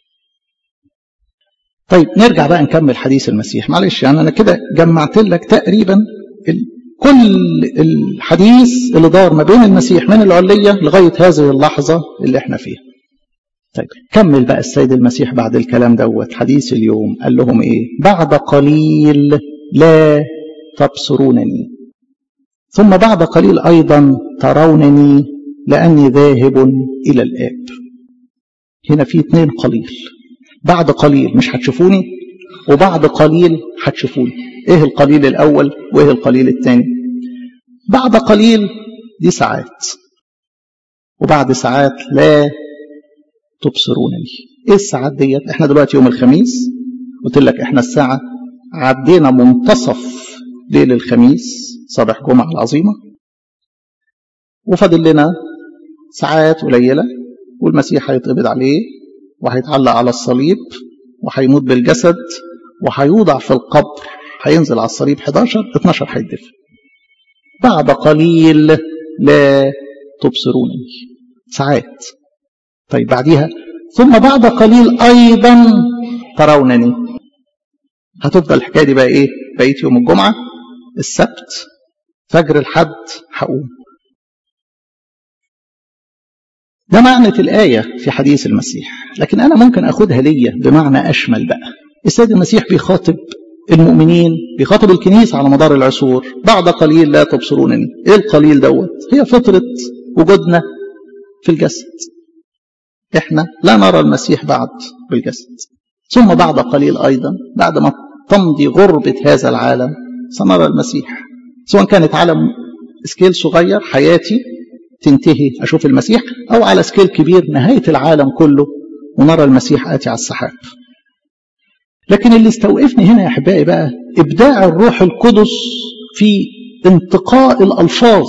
طيب نرجع بقى نكمل حديث المسيح معلش يعني انا كده جمعت لك تقريبا كل الحديث اللي دار ما بين المسيح من العلية لغاية هذه اللحظة اللي احنا فيها طيب كمل بقى السيد المسيح بعد الكلام دوت حديث اليوم قال لهم ايه بعد قليل لا تبصرونني ثم بعد قليل ايضا ترونني لاني ذاهب الى الاب هنا في اتنين قليل بعد قليل مش هتشوفوني وبعد قليل هتشوفوني ايه القليل الاول وايه القليل الثاني بعد قليل دي ساعات وبعد ساعات لا تبصرونني ايه الساعات ديت احنا دلوقتي يوم الخميس قلت لك احنا الساعة عدينا منتصف ليل الخميس صباح جمعة العظيمة وفاضل لنا ساعات قليلة والمسيح هيتقبض عليه وهيتعلق على الصليب وهيموت بالجسد وهيوضع في القبر هينزل على الصليب 11 12 هيدفن بعد قليل لا تبصروني ساعات طيب بعديها ثم بعد قليل ايضا ترونني هتفضل الحكايه دي بقى ايه بقيت يوم الجمعه السبت فجر الحد هقوم ده معنى الآية في حديث المسيح لكن أنا ممكن أخدها ليا بمعنى أشمل بقى السيد المسيح بيخاطب المؤمنين بيخاطب الكنيسة على مدار العصور بعد قليل لا تبصرونني إيه القليل دوت هي فترة وجودنا في الجسد إحنا لا نرى المسيح بعد بالجسد ثم بعد قليل أيضا بعد ما تمضي غربة هذا العالم سنرى المسيح سواء كانت عالم سكيل صغير حياتي تنتهي أشوف المسيح أو على سكيل كبير نهاية العالم كله ونرى المسيح آتي على السحاب لكن اللي استوقفني هنا يا أحبائي بقى إبداع الروح القدس في انتقاء الألفاظ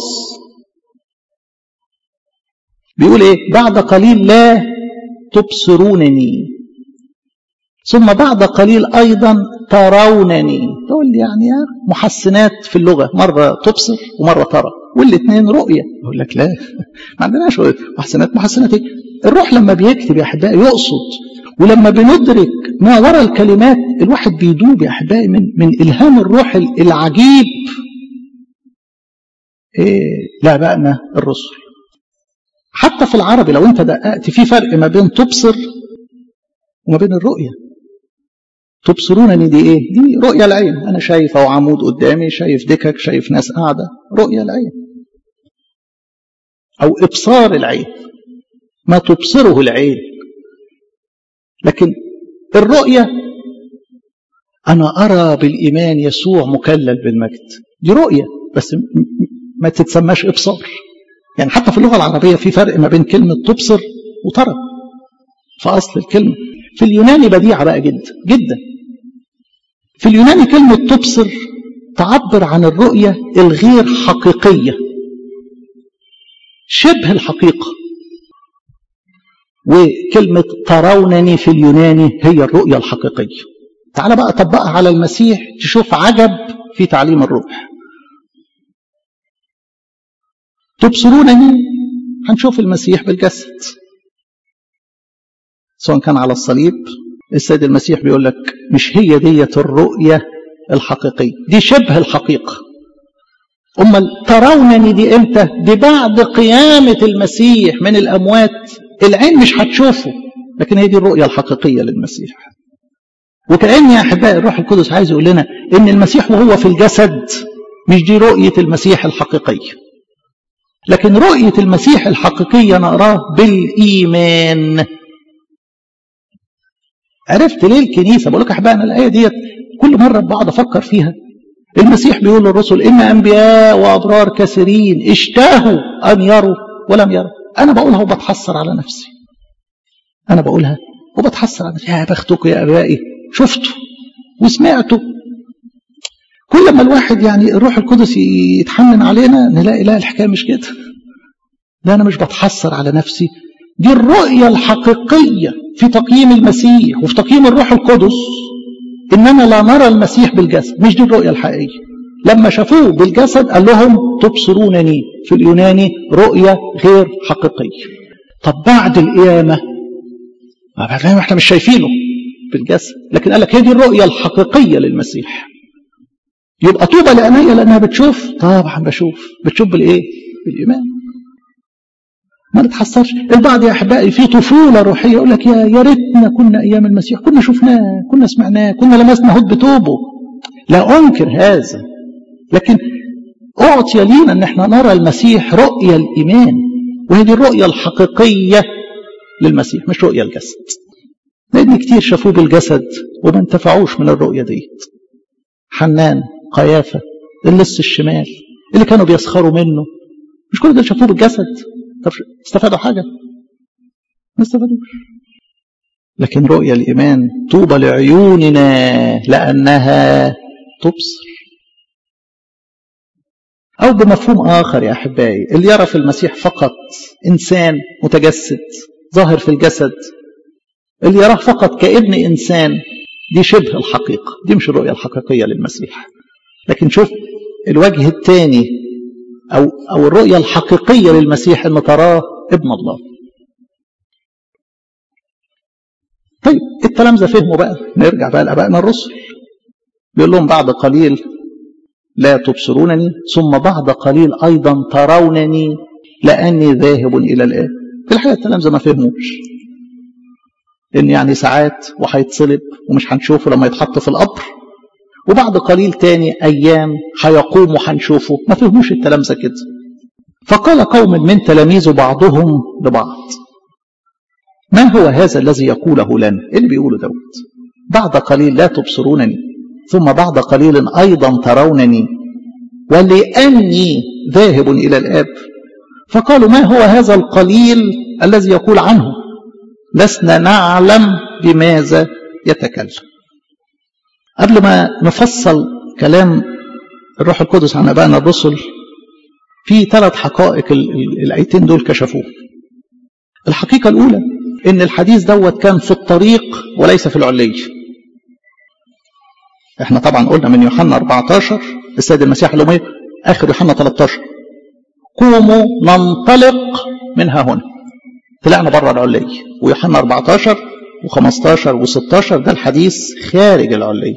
بيقول إيه بعد قليل لا تبصرونني ثم بعد قليل أيضا ترونني تقول لي يعني محسنات في اللغة مرة تبصر ومرة ترى والاثنين رؤية يقول لك لا ما عندناش محسنات محسنات ايه الروح لما بيكتب يا أحبائي يقصد ولما بندرك ما وراء الكلمات الواحد بيدوب يا أحبائي من, من إلهام الروح العجيب إيه لا بقنا الرسل حتى في العربي لو انت دققت في فرق ما بين تبصر وما بين الرؤية تبصرونني دي ايه دي رؤية العين انا شايف او عمود قدامي شايف دكك شايف ناس قاعدة رؤية العين او ابصار العين ما تبصره العين لكن الرؤية أنا أرى بالإيمان يسوع مكلل بالمجد دي رؤية بس ما تتسماش إبصار يعني حتى في اللغة العربية في فرق ما بين كلمة تبصر وترى في أصل الكلمة في اليوناني بديعة بقى جدا جدا في اليوناني كلمة تبصر تعبر عن الرؤية الغير حقيقية شبه الحقيقة وكلمة ترونني في اليوناني هي الرؤية الحقيقية تعال بقى طبقها على المسيح تشوف عجب في تعليم الروح تبصرونني هنشوف المسيح بالجسد سواء كان على الصليب السيد المسيح بيقول لك مش هي ديت الرؤية الحقيقية دي شبه الحقيقة أمال ترونني دي إمتى دي بعد قيامة المسيح من الأموات العين مش هتشوفه لكن هي دي الرؤية الحقيقية للمسيح وكأن يا أحبائي الروح القدس عايز يقول لنا إن المسيح وهو في الجسد مش دي رؤية المسيح الحقيقية لكن رؤية المسيح الحقيقية نقراه بالإيمان عرفت ليه الكنيسة بقول لك يا أحبائي أنا الآية ديت كل مرة بقعد أفكر فيها المسيح بيقول للرسل إن أنبياء وأبرار كثيرين اشتهوا أن يروا ولم يروا أنا بقولها وبتحسر على نفسي أنا بقولها وبتحسر على نفسي يا بختكم يا أبائي شفتوا وسمعتوا كل ما الواحد يعني الروح القدس يتحنن علينا نلاقي لا الحكاية مش كده لا أنا مش بتحسر على نفسي دي الرؤية الحقيقية في تقييم المسيح وفي تقييم الروح القدس إننا لا نرى المسيح بالجسد مش دي الرؤية الحقيقية لما شافوه بالجسد قال لهم تبصرونني في اليوناني رؤية غير حقيقية طب بعد القيامة ما احنا مش شايفينه بالجسد لكن قال لك هي دي الرؤية الحقيقية للمسيح يبقى طوبى لعينيا لانها بتشوف طبعا بشوف بتشوف بالايه بالايمان ما نتحسرش البعض يا احبائي في طفوله روحيه يقول لك يا يا ريتنا كنا ايام المسيح كنا شفناه كنا سمعناه كنا لمسنا هد بتوبه لا انكر هذا لكن اعطي لينا ان احنا نرى المسيح رؤيه الايمان وهذه الرؤيه الحقيقيه للمسيح مش رؤيه الجسد لان كتير شافوه بالجسد وما انتفعوش من الرؤيه ديت حنان قيافة اللص الشمال اللي كانوا بيسخروا منه مش كل دول شافوه بالجسد طب استفادوا حاجة ما استفادوش لكن رؤيا الإيمان طوبى لعيوننا لأنها تبصر أو بمفهوم آخر يا أحبائي اللي يرى في المسيح فقط إنسان متجسد ظاهر في الجسد اللي يراه فقط كابن إنسان دي شبه الحقيقة دي مش الرؤية الحقيقية للمسيح لكن شوف الوجه الثاني أو, أو الرؤية الحقيقية للمسيح أن تراه ابن الله طيب التلامذة فهموا بقى نرجع بقى لأبائنا الرسل بيقول لهم بعد قليل لا تبصرونني ثم بعد قليل أيضا ترونني لأني ذاهب إلى الآب في الحقيقة التلامذة ما فهموش إن يعني ساعات وهيتصلب ومش هنشوفه لما يتحط في القبر وبعد قليل تاني أيام هيقوم وهنشوفه ما فهموش التلامذة كده فقال قوم من تلاميذه بعضهم لبعض ما هو هذا الذي يقوله لنا إيه اللي بيقوله دوت بعد قليل لا تبصرونني ثم بعد قليل أيضا ترونني ولأني ذاهب إلى الآب فقالوا ما هو هذا القليل الذي يقول عنه لسنا نعلم بماذا يتكلم قبل ما نفصل كلام الروح القدس عن أبائنا الرسل في ثلاث حقائق الآيتين دول كشفوه الحقيقة الأولى إن الحديث دوت كان في الطريق وليس في العلية احنا طبعا قلنا من يوحنا 14 السيد المسيح الأمية آخر يوحنا 13 قوموا ننطلق منها هنا طلعنا بره العلية ويوحنا 14 و15 و16 ده الحديث خارج العلية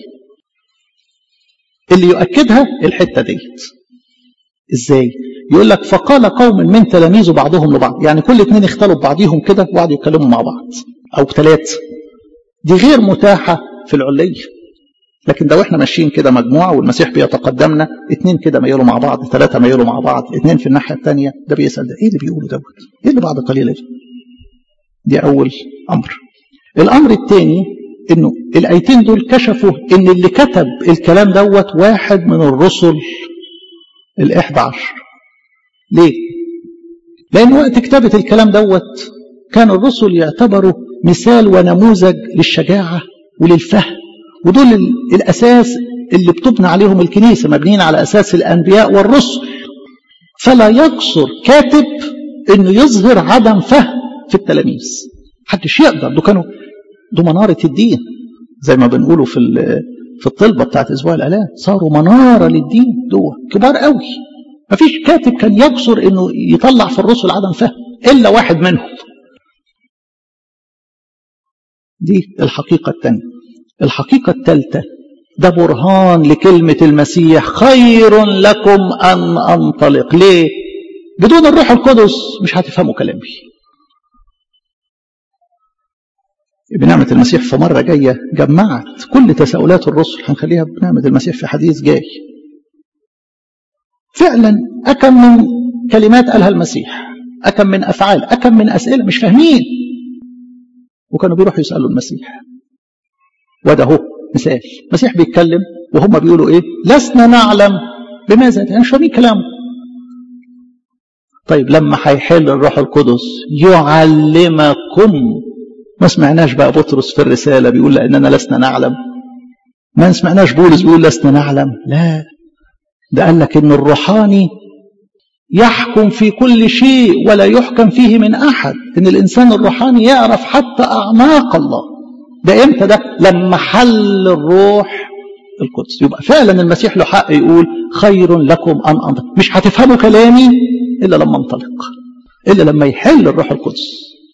اللي يؤكدها الحتة ديت ازاي يقول لك فقال قوم من تلاميذه بعضهم لبعض يعني كل اتنين اختلوا ببعضهم كده وقعدوا يتكلموا مع بعض او ثلاثة دي غير متاحة في العلية لكن ده واحنا ماشيين كده مجموعة والمسيح بيتقدمنا اتنين كده ميلوا مع بعض ثلاثة ميلوا مع بعض اتنين في الناحية الثانية ده بيسأل ده ايه اللي بيقوله دوت ايه اللي بعد قليل دي اول امر الامر الثاني انه الايتين دول كشفوا ان اللي كتب الكلام دوت واحد من الرسل الاحدى عشر ليه لان وقت كتابة الكلام دوت كان الرسل يعتبروا مثال ونموذج للشجاعة وللفهم ودول الاساس اللي بتبنى عليهم الكنيسة مبنيين على اساس الانبياء والرسل فلا يقصر كاتب انه يظهر عدم فهم في التلاميذ محدش يقدر دول كانوا دول منارة الدين زي ما بنقوله في في الطلبة بتاعت أسبوع الآلام صاروا منارة للدين دول كبار قوي مفيش كاتب كان يقصر إنه يطلع في الرسل عدم فهم إلا واحد منهم دي الحقيقة الثانية الحقيقة الثالثة ده برهان لكلمة المسيح خير لكم أن أنطلق ليه بدون الروح القدس مش هتفهموا كلامي بنعمة المسيح في مرة جاية جمعت كل تساؤلات الرسل هنخليها بنعمة المسيح في حديث جاي فعلا أكم من كلمات قالها المسيح أكم من أفعال أكم من أسئلة مش فاهمين وكانوا بيروحوا يسألوا المسيح وده هو مثال المسيح بيتكلم وهم بيقولوا إيه لسنا نعلم بماذا يعني مش فاهمين كلامه طيب لما هيحل الروح القدس يعلمكم ما سمعناش بقى بطرس في الرسالة بيقول لأننا لسنا نعلم ما سمعناش بولس بيقول لسنا نعلم لا ده قال لك إن الروحاني يحكم في كل شيء ولا يحكم فيه من أحد إن الإنسان الروحاني يعرف حتى أعماق الله ده إمتى ده لما حل الروح القدس يبقى فعلا المسيح له حق يقول خير لكم أن أنطلق مش هتفهموا كلامي إلا لما انطلق إلا لما يحل الروح القدس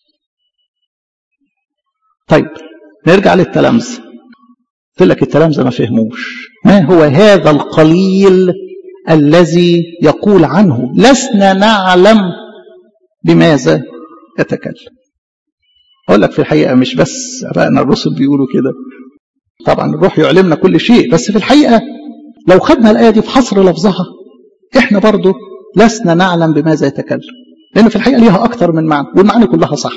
طيب نرجع للتلامذة قلت لك التلامذة ما فهموش ما هو هذا القليل الذي يقول عنه لسنا نعلم بماذا يتكلم أقول لك في الحقيقة مش بس أبائنا الرسل بيقولوا كده طبعا الروح يعلمنا كل شيء بس في الحقيقة لو خدنا الآية دي في حصر لفظها احنا برضو لسنا نعلم بماذا يتكلم لأن في الحقيقة ليها أكثر من معنى والمعنى كلها صح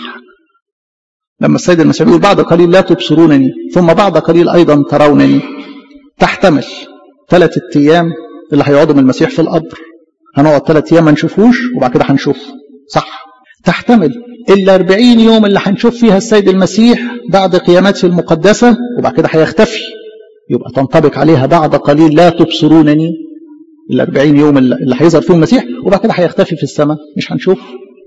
لما السيد المسيح يقول بعد قليل لا تبصرونني ثم بعد قليل أيضا ترونني تحتمل ثلاثة أيام اللي هيقعدوا من المسيح في القبر هنقعد ثلاث أيام ما نشوفوش وبعد كده هنشوف صح تحتمل ال 40 يوم اللي هنشوف فيها السيد المسيح بعد قيامته المقدسة وبعد كده هيختفي يبقى تنطبق عليها بعد قليل لا تبصرونني ال 40 يوم اللي هيظهر فيهم المسيح وبعد كده هيختفي في السماء مش هنشوف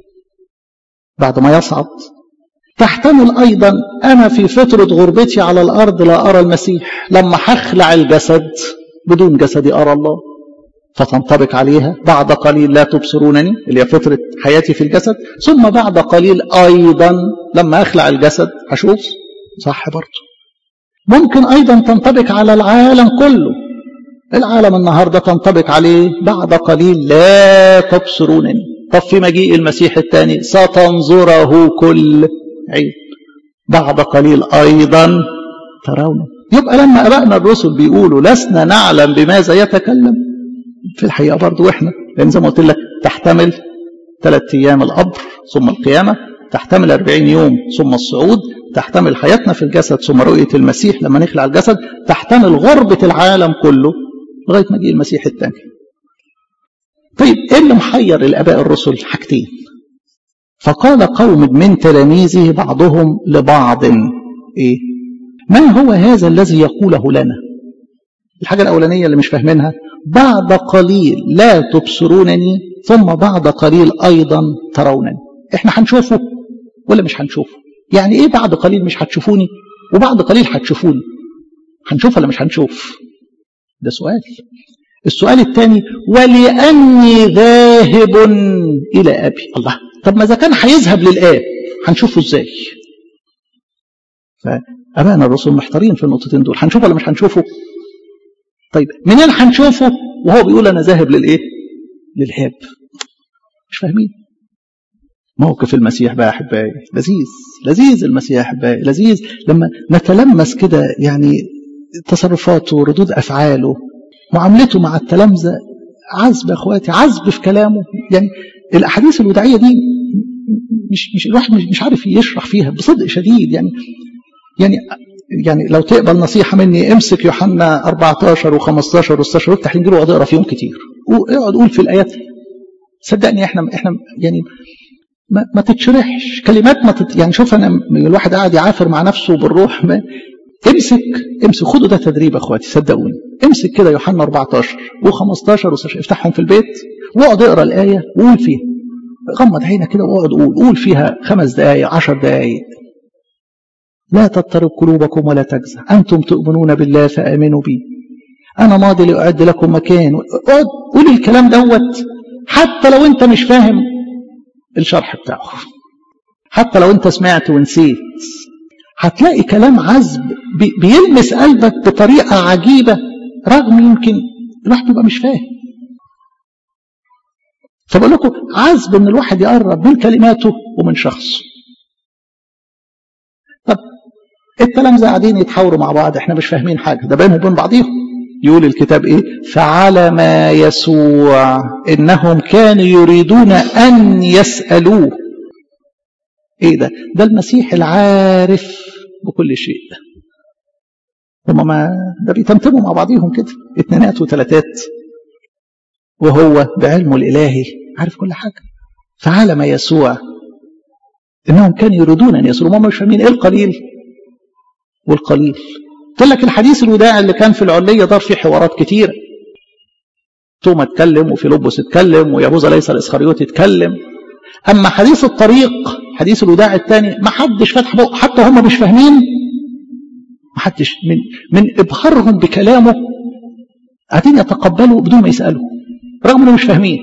بعد ما يصعد تحتمل أيضا أنا في فترة غربتي على الأرض لا أرى المسيح لما هخلع الجسد بدون جسدي أرى الله فتنطبق عليها بعد قليل لا تبصرونني اللي هي فترة حياتي في الجسد ثم بعد قليل أيضا لما أخلع الجسد هشوف صح برضه ممكن أيضا تنطبق على العالم كله العالم النهاردة تنطبق عليه بعد قليل لا تبصرونني طب في مجيء المسيح الثاني ستنظره كل عين بعد قليل أيضا ترونه يبقى لما أبائنا الرسل بيقولوا لسنا نعلم بماذا يتكلم في الحقيقة برضو إحنا لأن زي ما قلت لك تحتمل ثلاث أيام القبر ثم القيامة تحتمل أربعين يوم ثم الصعود تحتمل حياتنا في الجسد ثم رؤية المسيح لما نخلع الجسد تحتمل غربة العالم كله لغاية مجيء المسيح الثاني طيب إيه اللي محير الآباء الرسل حاجتين فقال قوم من تلاميذه بعضهم لبعض إيه ما هو هذا الذي يقوله لنا الحاجة الأولانية اللي مش فاهمينها بعد قليل لا تبصرونني ثم بعد قليل أيضا ترونني احنا هنشوفه ولا مش هنشوفه يعني ايه بعد قليل مش هتشوفوني وبعد قليل هتشوفوني هنشوف ولا مش هنشوف ده سؤال السؤال الثاني ولأني ذاهب إلى أبي الله طب ما إذا كان هيذهب للآب هنشوفه إزاي فأبانا الرسل محتارين في النقطتين دول هنشوفه ولا مش هنشوفه طيب منين هنشوفه وهو بيقول أنا ذاهب للإيه للآب مش فاهمين موقف المسيح بقى أحبائي لذيذ لذيذ المسيح أحبائي لذيذ لما نتلمس كده يعني تصرفاته ردود أفعاله معاملته مع التلامذة عذب يا اخواتي عذب في كلامه يعني الاحاديث الوداعيه دي مش مش الواحد مش عارف يشرح فيها بصدق شديد يعني يعني يعني لو تقبل نصيحة مني امسك يوحنا 14 و15 و16 وافتح الانجيل واقعد اقرا فيهم كتير واقعد قول في الايات صدقني احنا احنا يعني ما, ما تتشرحش كلمات ما تت يعني شوف انا الواحد قاعد يعافر مع نفسه بالروح ما امسك امسك خدوا ده تدريب يا اخواتي صدقوني امسك كده يوحنا 14 و15 و16 افتحهم في البيت واقعد اقرا الايه وقول فيها غمض عينك كده واقعد قول قول فيها خمس دقائق عشر دقائق لا تضطرب قلوبكم ولا تجزع أنتم تؤمنون بالله فآمنوا بي أنا ماضي لأعد لكم مكان اقعد قول الكلام دوت حتى لو أنت مش فاهم الشرح بتاعه حتى لو أنت سمعت ونسيت هتلاقي كلام عذب بيلمس قلبك بطريقة عجيبة رغم يمكن الواحد يبقى مش فاهم فبقول لكم عذب ان الواحد يقرب من كلماته ومن شخصه طب التلامذة قاعدين يتحاوروا مع بعض احنا مش فاهمين حاجة ده بينهم وبين بعضيهم يقول الكتاب ايه فعلم يسوع انهم كانوا يريدون ان يسألوه ايه ده ده المسيح العارف بكل شيء هما ما ده بيتمتموا مع بعضيهم كده اتنينات وتلاتات وهو بعلمه الالهي عارف كل حاجة فعلم يسوع انهم كانوا يريدون ان يسألوا هم مش فاهمين ايه القليل والقليل قلت لك الحديث الوداع اللي كان في العلية دار فيه حوارات كتيرة توما اتكلم وفيلبس اتكلم ويهوذا ليس الاسخريوت اتكلم اما حديث الطريق حديث الوداع الثاني ما حدش فتح بقه حتى هم مش فاهمين ما حدش من من ابهارهم بكلامه قاعدين يتقبلوا بدون ما يسالوا رغم انهم مش فاهمين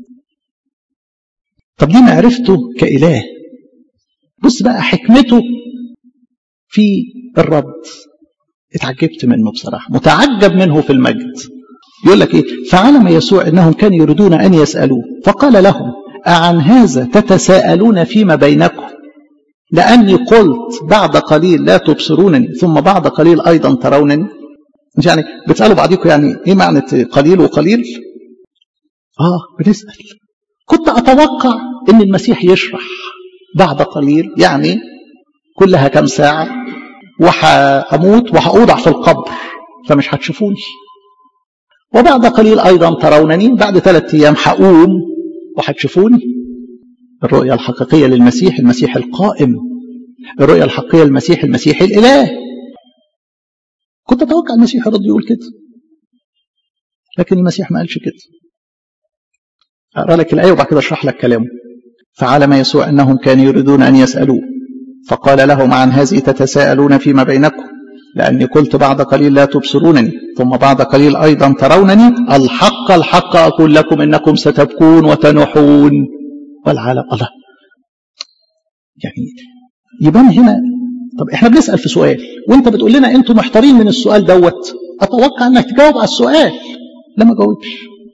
طب دي معرفته كاله بص بقى حكمته في الرد اتعجبت منه بصراحة متعجب منه في المجد يقول لك ايه فعلم يسوع انهم كانوا يريدون ان يسألوه فقال لهم أعن هذا تتساءلون فيما بينكم لأني قلت بعد قليل لا تبصرونني ثم بعد قليل أيضا ترونني مش يعني بتسألوا بعضكم يعني ايه معنى قليل وقليل اه بنسأل كنت أتوقع ان المسيح يشرح بعد قليل يعني كلها كم ساعة وحأموت وحأوضع في القبر فمش هتشوفوني وبعد قليل أيضا ترونني بعد ثلاثة أيام حقوم وهتشوفوني الرؤية الحقيقية للمسيح المسيح القائم الرؤية الحقيقية للمسيح المسيح الإله كنت أتوقع المسيح يرد يقول كده لكن المسيح ما قالش كده أقرأ لك الآية وبعد كده أشرح لك كلامه فعلم يسوع أنهم كانوا يريدون أن يسألوه فقال لهم عن هذه تتساءلون فيما بينكم لأني قلت بعد قليل لا تبصرونني ثم بعد قليل أيضا ترونني الحق الحق أقول لكم إنكم ستبكون وتنحون والعالم الله يعني يبان هنا طب احنا بنسأل في سؤال وانت بتقول لنا انتوا محتارين من السؤال دوت اتوقع انك تجاوب على السؤال لا ما جاوبش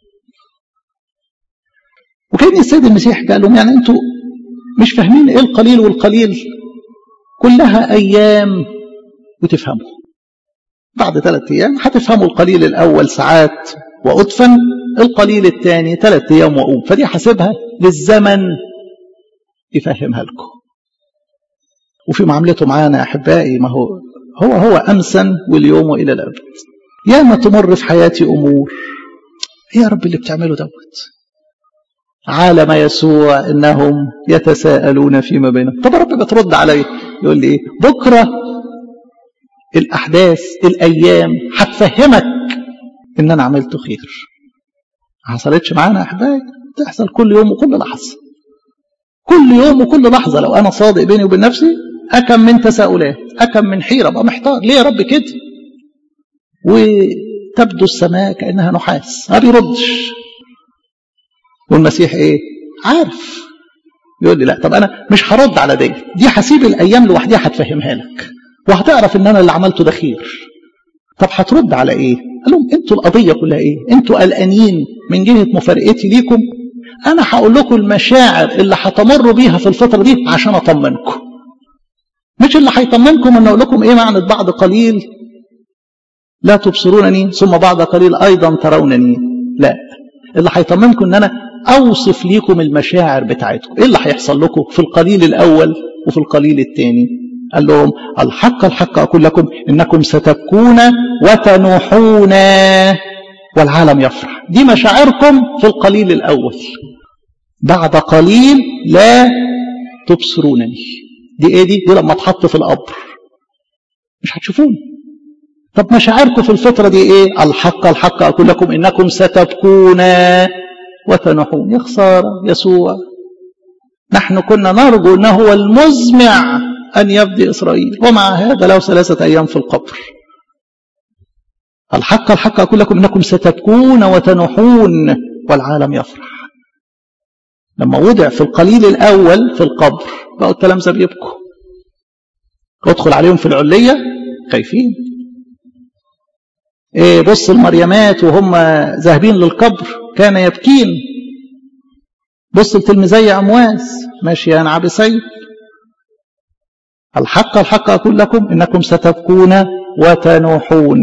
وكان السيد المسيح قال لهم يعني انتوا مش فاهمين ايه القليل والقليل كلها ايام وتفهموا بعد ثلاثة ايام هتفهموا القليل الاول ساعات وادفن القليل الثاني ثلاثة ايام واقوم فدي حاسبها للزمن يفهمها لكم وفي معاملته معانا احبائي ما هو هو هو امسا واليوم والى الابد يا ما تمر في حياتي امور ايه يا رب اللي بتعمله دوت عالم يسوع انهم يتساءلون فيما بينهم طب رب بترد علي يقول لي ايه بكره الاحداث الايام هتفهمك ان انا عملت خير ما حصلتش معانا يا احبائي تحصل كل يوم وكل لحظه كل يوم وكل لحظه لو انا صادق بيني وبين نفسي اكم من تساؤلات اكم من حيره ابقى محتار ليه يا رب كده وتبدو السماء كانها نحاس ما بيردش والمسيح ايه عارف يقول لي لا طب انا مش هرد على دي دي هسيب الايام لوحدها هتفهمها لك وهتعرف ان انا اللي عملته ده خير طب هترد على ايه قال لهم انتوا القضيه كلها ايه انتوا قلقانين من جهه مفارقتي ليكم انا هقول لكم المشاعر اللي هتمروا بيها في الفتره دي عشان اطمنكم مش اللي هيطمنكم ان اقول لكم ايه معنى بعد قليل لا تبصرونني ثم بعد قليل ايضا ترونني لا اللي هيطمنكم ان انا اوصف ليكم المشاعر بتاعتكم ايه اللي هيحصل لكم في القليل الاول وفي القليل الثاني قال لهم الحق الحق أقول لكم إنكم ستبكون وتنوحون والعالم يفرح دي مشاعركم في القليل الأول بعد قليل لا تبصرونني دي ايه دي دي لما اتحط في القبر مش هتشوفوني طب مشاعركم في الفترة دي ايه الحق الحق أقول لكم إنكم ستبكون وتنحون يا خسارة يسوع نحن كنا نرجو أنه هو المزمع أن يبدي إسرائيل ومع هذا له ثلاثة أيام في القبر الحق الحق أقول لكم إنكم ستبكون وتنحون والعالم يفرح لما وضع في القليل الأول في القبر بقوا التلامذة بيبكوا ادخل عليهم في العلية خايفين إيه بص المريمات وهم ذاهبين للقبر كان يبكين بص التلميذي أمواس ماشيان عبسين الحق الحق أقول لكم إنكم ستبكون وتنوحون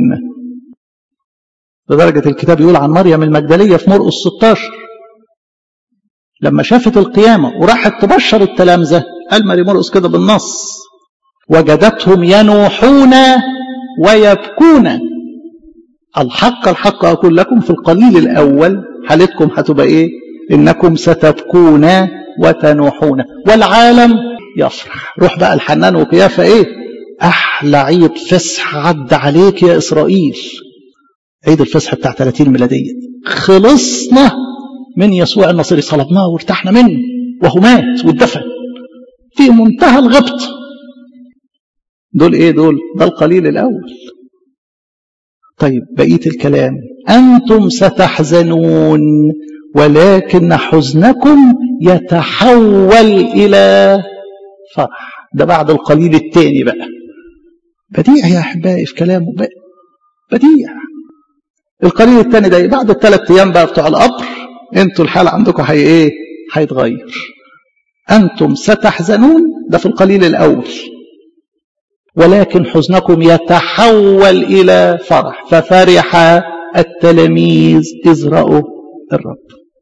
لدرجة الكتاب يقول عن مريم المجدلية في مرقس 16 لما شافت القيامة وراحت تبشر التلامذة قال ماري مرقس كده بالنص وجدتهم ينوحون ويبكون الحق الحق أقول لكم في القليل الأول حالتكم هتبقى إيه إنكم ستبكون وتنوحون والعالم يفرح روح بقى الحنان وقيافة إيه أحلى عيد فسح عد عليك يا إسرائيل عيد الفسح بتاع 30 ميلادية خلصنا من يسوع النصيري صلبناه وارتحنا منه وهو مات واتدفن في منتهى الغبط دول ايه دول ده القليل الاول طيب بقيه الكلام انتم ستحزنون ولكن حزنكم يتحول الى فرح ده بعد القليل التاني بقى بديع يا احبائي في كلامه بقى بديع القليل التاني ده بعد الثلاث ايام بقى بتوع القبر انتوا الحال عندكم هي ايه هيتغير انتم ستحزنون ده في القليل الاول ولكن حزنكم يتحول الى فرح ففرح التلاميذ اذ راوا الرب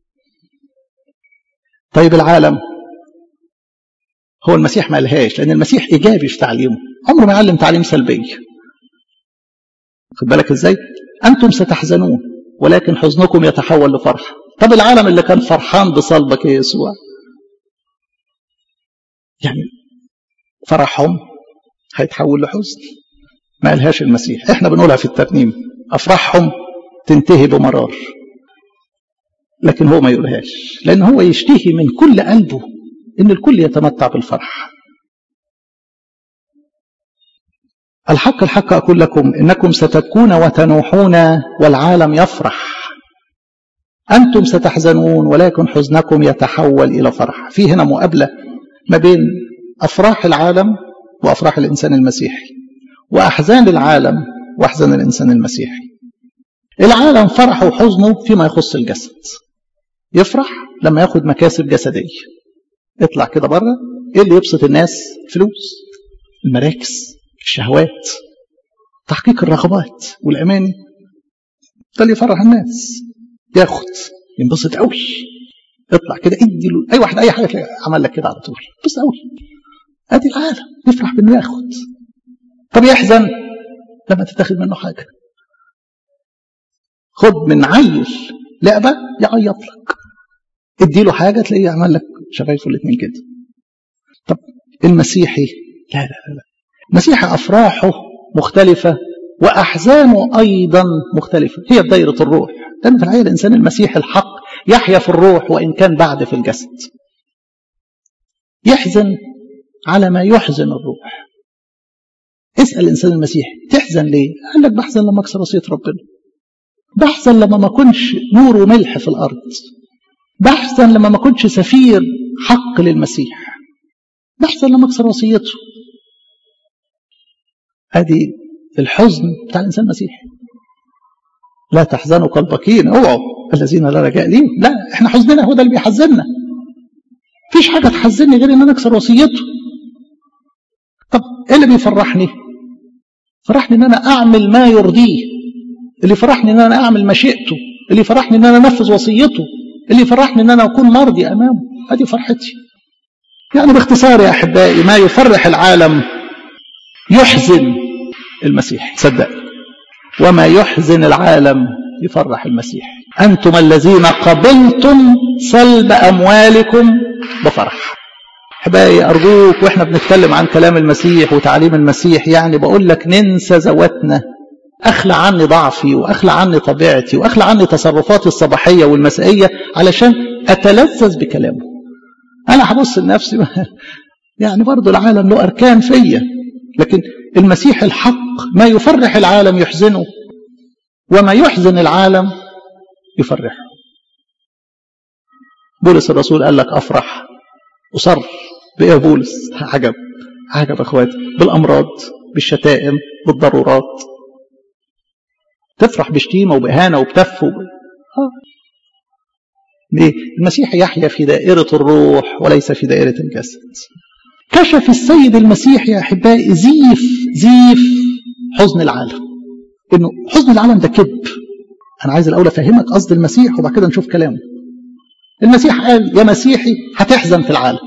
طيب العالم هو المسيح ما قالهاش لان المسيح ايجابي في تعليمه عمره ما يعلم تعليم سلبي خد بالك ازاي انتم ستحزنون ولكن حزنكم يتحول لفرح طب العالم اللي كان فرحان بصلبك يا يسوع يعني فرحهم هيتحول لحزن ما قالهاش المسيح احنا بنقولها في الترنيم افراحهم تنتهي بمرار لكن هو ما يقولهاش لان هو يشتهي من كل قلبه ان الكل يتمتع بالفرح الحق الحق اقول لكم انكم ستبكون وتنوحون والعالم يفرح أنتم ستحزنون ولكن حزنكم يتحول إلى فرح في هنا مقابلة ما بين أفراح العالم وأفراح الإنسان المسيحي وأحزان العالم وأحزان الإنسان المسيحي العالم فرحه وحزنه فيما يخص الجسد يفرح لما ياخد مكاسب جسدية اطلع كده بره ايه اللي يبسط الناس فلوس المراكز الشهوات تحقيق الرغبات والاماني ده اللي يفرح الناس ياخد ينبسط قوي اطلع كده ادي له اي واحد اي حاجه تلاقي عمل لك كده على طول بس قوي ادي العالم يفرح بانه ياخد طب يحزن لما تتاخد منه حاجه خد من عيل لعبه يعيط لك ادي له حاجه تلاقيه يعمل لك شفايفه الاثنين كده طب المسيحي لا لا لا, لا. المسيحي افراحه مختلفه واحزانه ايضا مختلفه هي بدايره الروح لأن في الحقيقة الإنسان المسيحي الحق يحيا في الروح وإن كان بعد في الجسد يحزن على ما يحزن الروح اسأل الإنسان المسيحي تحزن ليه؟ قال لك بحزن لما أكسر وصية ربنا بحزن لما ما كنش نور وملح في الأرض بحزن لما ما كنش سفير حق للمسيح بحزن لما أكسر وصيته ادي الحزن بتاع الإنسان المسيحي لا تحزنوا كالبكين اوعوا الذين لا رجاء ليهم لا احنا حزننا هو ده اللي بيحزننا مفيش حاجه تحزنني غير ان انا اكسر وصيته طب ايه اللي بيفرحني فرحني ان انا اعمل ما يرضيه اللي فرحني ان انا اعمل مشيئته اللي فرحني ان انا انفذ وصيته اللي فرحني ان انا اكون مرضي امامه ادي فرحتي يعني باختصار يا احبائي ما يفرح العالم يحزن المسيح صدقني وما يحزن العالم يفرح المسيح أنتم الذين قبلتم سلب أموالكم بفرح احبائي أرجوك وإحنا بنتكلم عن كلام المسيح وتعليم المسيح يعني بقول لك ننسى ذواتنا أخلع عني ضعفي وأخلع عني طبيعتي وأخلع عني تصرفاتي الصباحية والمسائية علشان أتلذذ بكلامه أنا هبص لنفسي يعني برضو العالم له أركان فيا لكن المسيح الحق ما يفرح العالم يحزنه وما يحزن العالم يفرحه بولس الرسول قال لك أفرح أصر بإيه بولس عجب عجب أخواتي بالأمراض بالشتائم بالضرورات تفرح بشتيمة وبإهانة وبتف وب... آه. ليه؟ المسيح يحيا في دائرة الروح وليس في دائرة الجسد كشف السيد المسيح يا أحبائي زيف زيف حزن العالم إنه حزن العالم ده كذب أنا عايز الأول أفهمك قصد المسيح وبعد كده نشوف كلامه المسيح قال يا مسيحي هتحزن في العالم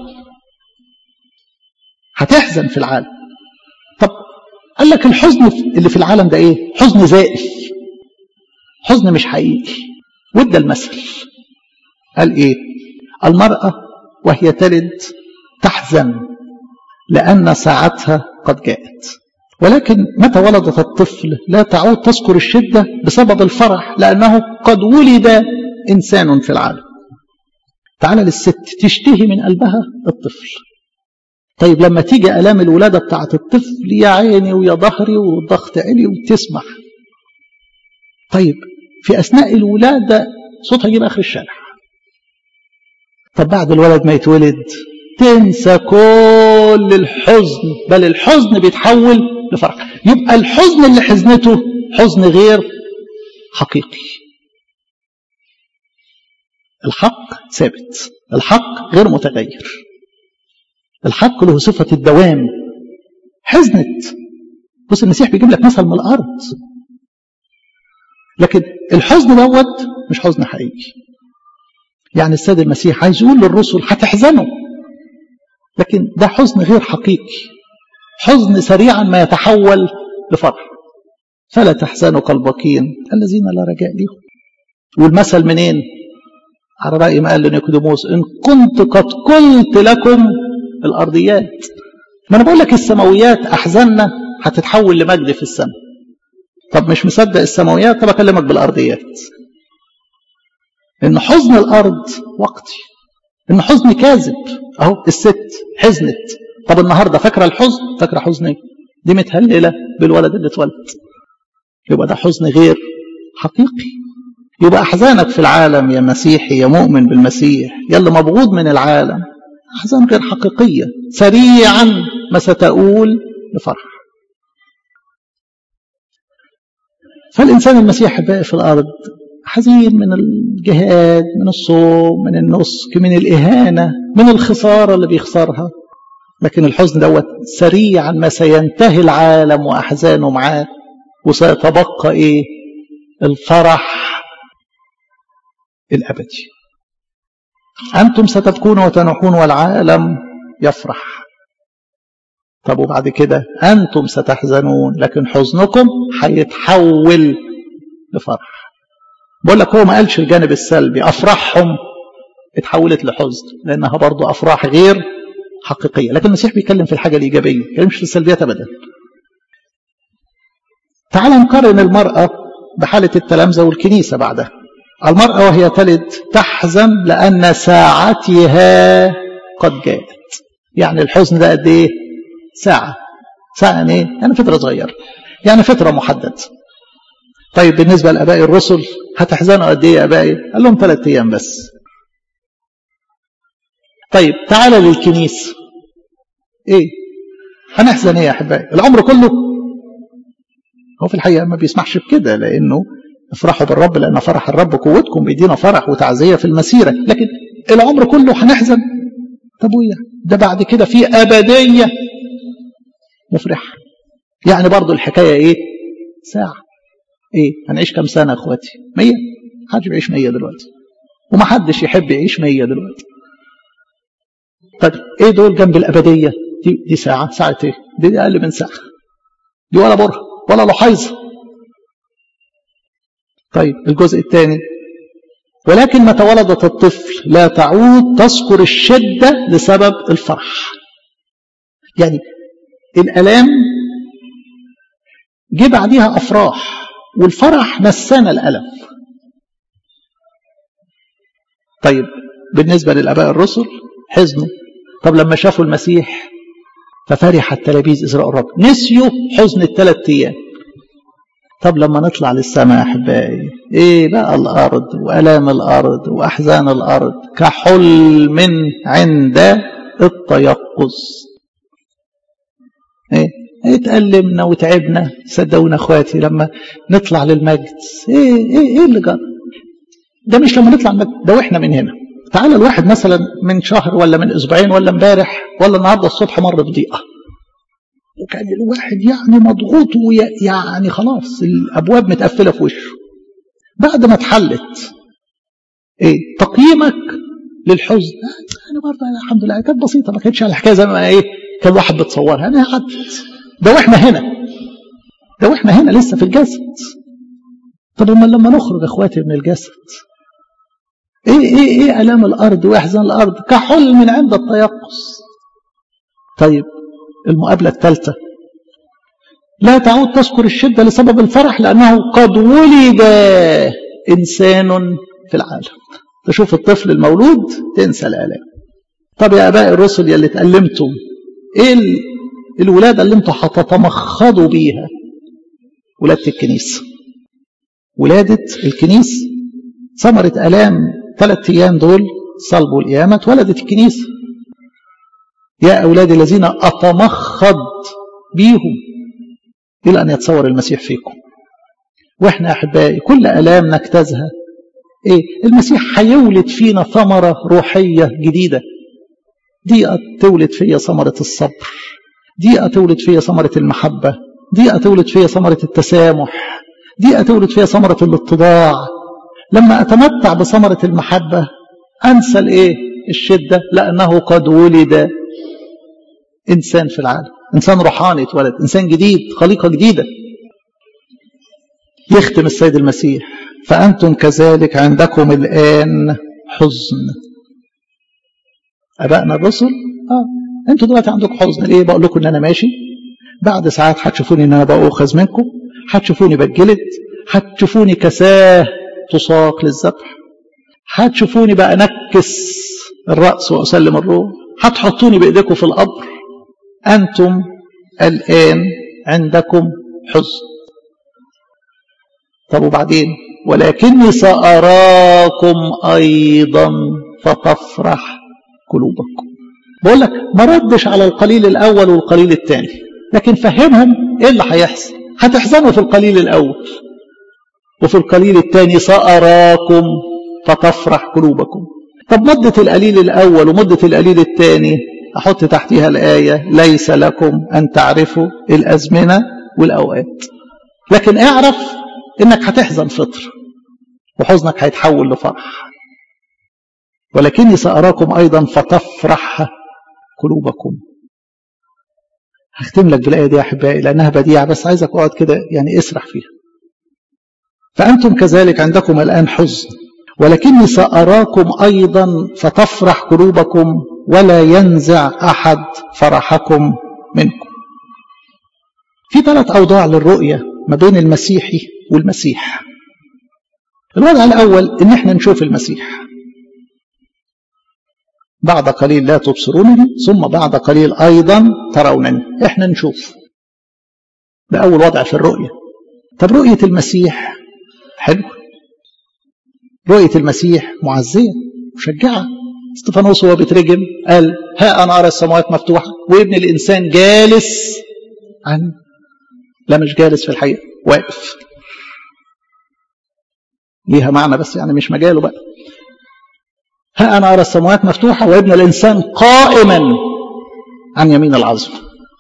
هتحزن في العالم طب قال لك الحزن اللي في العالم ده ايه حزن زائف حزن مش حقيقي وادى المثل قال ايه المرأة وهي تلد تحزن لأن ساعتها قد جاءت ولكن متى ولدت الطفل لا تعود تذكر الشدة بسبب الفرح لأنه قد ولد إنسان في العالم تعالى للست تشتهي من قلبها الطفل طيب لما تيجي ألام الولادة بتاعت الطفل يا عيني ويا ظهري والضغط عالي وتسمع طيب في أثناء الولادة صوتها يجيب آخر الشارع طب بعد الولد ما يتولد تنسى كل الحزن بل الحزن بيتحول لفرح يبقى الحزن اللي حزنته حزن غير حقيقي الحق ثابت الحق غير متغير الحق له صفة الدوام حزنت بص المسيح بيجيب لك مثل من الأرض لكن الحزن دوت مش حزن حقيقي يعني السيد المسيح عايز يقول للرسل هتحزنوا لكن ده حزن غير حقيقي حزن سريعا ما يتحول لفرح فلا تحزنوا كالباقين الذين لا رجاء لهم والمثل منين على رأي ما قال لنيكوديموس إن كنت قد قلت لكم الأرضيات ما أنا بقول لك السماويات أحزاننا هتتحول لمجد في السماء طب مش مصدق السماويات طب أكلمك بالأرضيات إن حزن الأرض وقتي إن حزن كاذب أهو الست حزنت طب النهارده فاكرة الحزن فاكرة حزن إيه؟ دي متهللة بالولد اللي اتولد يبقى ده حزن غير حقيقي يبقى أحزانك في العالم يا مسيحي يا مؤمن بالمسيح يا اللي مبغوض من العالم أحزان غير حقيقية سريعا ما ستؤول لفرح فالإنسان المسيح باقي في الأرض حزين من الجهاد من الصوم من النسك من الإهانة من الخسارة اللي بيخسرها لكن الحزن دوت سريعا ما سينتهي العالم وأحزانه معاه وسيتبقى إيه الفرح الأبدي أنتم ستبكون وتنحون والعالم يفرح طب وبعد كده أنتم ستحزنون لكن حزنكم هيتحول لفرح بقول لك هو ما قالش الجانب السلبي أفراحهم اتحولت لحزن لأنها برضو أفراح غير حقيقية لكن المسيح بيتكلم في الحاجة الإيجابية ما بيتكلمش في السلبيات أبدا تعال نقارن المرأة بحالة التلامذة والكنيسة بعدها المرأة وهي تلد تحزن لأن ساعتها قد جاءت يعني الحزن ده قد إيه ساعة ساعة يعني إيه يعني فترة صغيرة يعني فترة محددة طيب بالنسبة لأباء الرسل هتحزنوا قد إيه يا أبائي قال لهم ثلاثة أيام بس طيب تعالى للكنيسة إيه هنحزن إيه يا أحبائي العمر كله هو في الحقيقة ما بيسمحش بكده لأنه افرحوا بالرب لأن فرح الرب قوتكم بيدينا فرح وتعزية في المسيرة لكن العمر كله هنحزن طب ويا ده بعد كده في أبدية مفرحة يعني برضو الحكاية إيه ساعة إيه هنعيش كم سنة أخواتي مية محدش بيعيش مية دلوقتي ومحدش يحب يعيش مية دلوقتي طب إيه دول جنب الأبدية دي, دي ساعة ساعة إيه دي, دي أقل من ساعة دي ولا برهة ولا لحيظة طيب الجزء الثاني ولكن متى ولدت الطفل لا تعود تذكر الشدة لسبب الفرح يعني الألام جه بعديها أفراح والفرح نسانا الألم طيب بالنسبة للآباء الرسل حزنوا طب لما شافوا المسيح ففرح التلاميذ إذ رأوا الرب نسيوا حزن الثلاث أيام طب لما نطلع للسماء يا أحبائي إيه بقى الأرض وألام الأرض وأحزان الأرض كحلم عند التيقظ إيه اتألمنا وتعبنا صدقونا اخواتي لما نطلع للمجد ايه ايه ايه اللي جرى ده مش لما نطلع المجد ده واحنا من هنا تعالى الواحد مثلا من شهر ولا من اسبوعين ولا امبارح ولا النهارده الصبح مر بضيقه وكان الواحد يعني مضغوط يعني خلاص الابواب متقفله في وشه بعد ما اتحلت ايه تقييمك للحزن انا برضه الحمد لله كانت بسيطه ما كانتش على الحكايه زي ما ايه كان الواحد بتصورها انا عدت ده واحنا هنا ده واحنا هنا لسه في الجسد طب لما لما نخرج اخواتي من الجسد ايه ايه ايه الام الارض واحزان الارض كحلم من عند التيقظ طيب المقابله الثالثه لا تعود تذكر الشده لسبب الفرح لانه قد ولد انسان في العالم تشوف الطفل المولود تنسى الالام طب يا اباء الرسل يا اللي اتألمتم ايه الولادة اللي انتوا هتتمخضوا بيها ولادة الكنيسة ولادة الكنيسة ثمرة ألام ثلاث أيام دول صلب والقيامة اتولدت الكنيسة يا أولادي الذين أتمخض بيهم إلى أن يتصور المسيح فيكم وإحنا يا أحبائي كل ألام نجتازها إيه المسيح هيولد فينا ثمرة روحية جديدة دي تولد فيا ثمرة الصبر دي تولد فيا ثمرة المحبة دي تولد فيا ثمرة التسامح دي تولد فيا ثمرة الاتضاع لما أتمتع بثمرة المحبة أنسى الإيه الشدة لأنه قد ولد إنسان في العالم إنسان روحاني اتولد إنسان جديد خليقة جديدة يختم السيد المسيح فأنتم كذلك عندكم الآن حزن أبائنا الرسل آه. أنتوا دلوقتي عندكم حزن ليه بقول لكم إن أنا ماشي بعد ساعات هتشوفوني إن أنا بأخذ منكم هتشوفوني بتجلد هتشوفوني كساه تساق للذبح هتشوفوني بقى نكس الرأس وأسلم الروح هتحطوني بإيديكم في القبر أنتم الآن عندكم حزن طب وبعدين ولكني سأراكم أيضا فتفرح قلوبكم بقول لك ما ردش على القليل الأول والقليل الثاني لكن فهمهم إيه اللي هيحصل هتحزنوا في القليل الأول وفي القليل الثاني سأراكم فتفرح قلوبكم طب مدة القليل الأول ومدة القليل الثاني أحط تحتها الآية ليس لكم أن تعرفوا الأزمنة والأوقات لكن اعرف إنك هتحزن فطر وحزنك هيتحول لفرح ولكني سأراكم أيضا فتفرح قلوبكم هختم لك بالآية دي يا أحبائي لأنها بديعة بس عايزك اقعد كده يعني اسرح فيها فأنتم كذلك عندكم الآن حزن ولكني سأراكم أيضا فتفرح قلوبكم ولا ينزع أحد فرحكم منكم في ثلاث أوضاع للرؤية ما بين المسيحي والمسيح الوضع الأول إن احنا نشوف المسيح بعد قليل لا تبصرونني ثم بعد قليل أيضا ترونني احنا نشوف ده أول وضع في الرؤية طب رؤية المسيح حلو رؤية المسيح معزية مشجعة استفانوس وهو بيترجم قال ها أنا أرى السماوات مفتوحة وابن الإنسان جالس عن لا مش جالس في الحقيقة واقف ليها معنى بس يعني مش مجاله بقى ها أنا أرى السماوات مفتوحة وابن الإنسان قائما عن يمين العظم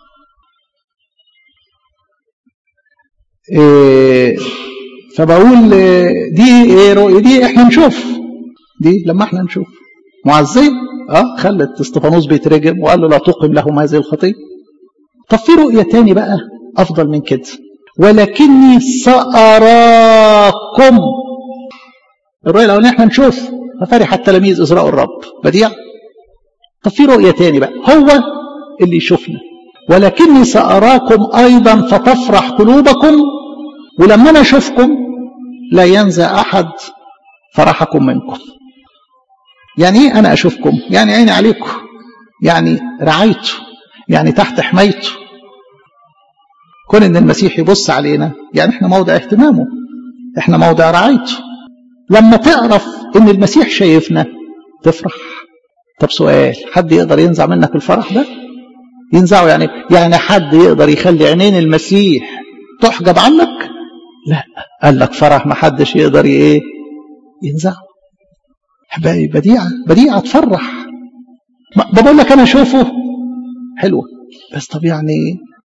إيه فبقول دي ايه رؤية دي احنا نشوف دي لما احنا نشوف معزية اه خلت استفانوس بيترجم وقال له لا تقم لهم هذه الخطية طب في رؤية تاني بقى افضل من كده ولكني ساراكم الرؤيه الاولانيه احنا نشوف ففرح التلاميذ اذ راوا الرب بديع طب في رؤيه تاني بقى هو اللي يشوفنا ولكني ساراكم ايضا فتفرح قلوبكم ولما انا اشوفكم لا ينزع احد فرحكم منكم يعني ايه انا اشوفكم يعني عيني عليكم يعني رعايته يعني تحت حمايته كون ان المسيح يبص علينا يعني احنا موضع اهتمامه احنا موضع رعايته لما تعرف ان المسيح شايفنا تفرح طب سؤال حد يقدر ينزع منك الفرح ده ينزعه يعني يعني حد يقدر يخلي عينين المسيح تحجب عنك لا قال لك فرح ما حدش يقدر ايه ينزعه احبائي بديعه بديعه تفرح بقول لك انا اشوفه حلوه بس طب يعني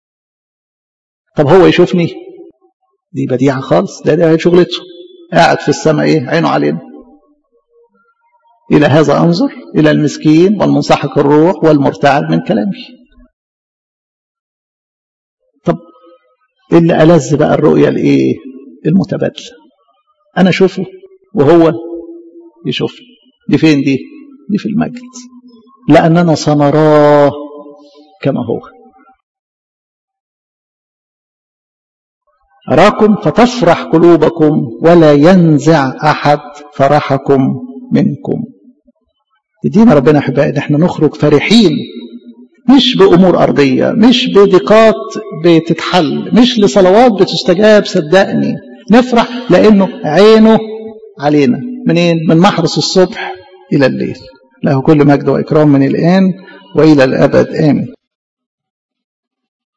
طب هو يشوفني دي بديعه خالص ده ده شغلته قاعد في السماء ايه عينه علينا الى هذا انظر الى المسكين والمنسحق الروح والمرتعد من كلامي طب اللي ألذ بقى الرؤية الايه المتبادله انا اشوفه وهو يشوفني دي فين دي دي في المجد لأننا سنراه كما هو أراكم فتفرح قلوبكم ولا ينزع أحد فرحكم منكم يدينا ربنا أحبائي إن احنا نخرج فرحين مش بأمور أرضية مش بضيقات بتتحل مش لصلوات بتستجاب صدقني نفرح لأنه عينه علينا منين من محرس الصبح إلى الليل له كل مجد وإكرام من الآن وإلى الأبد آمين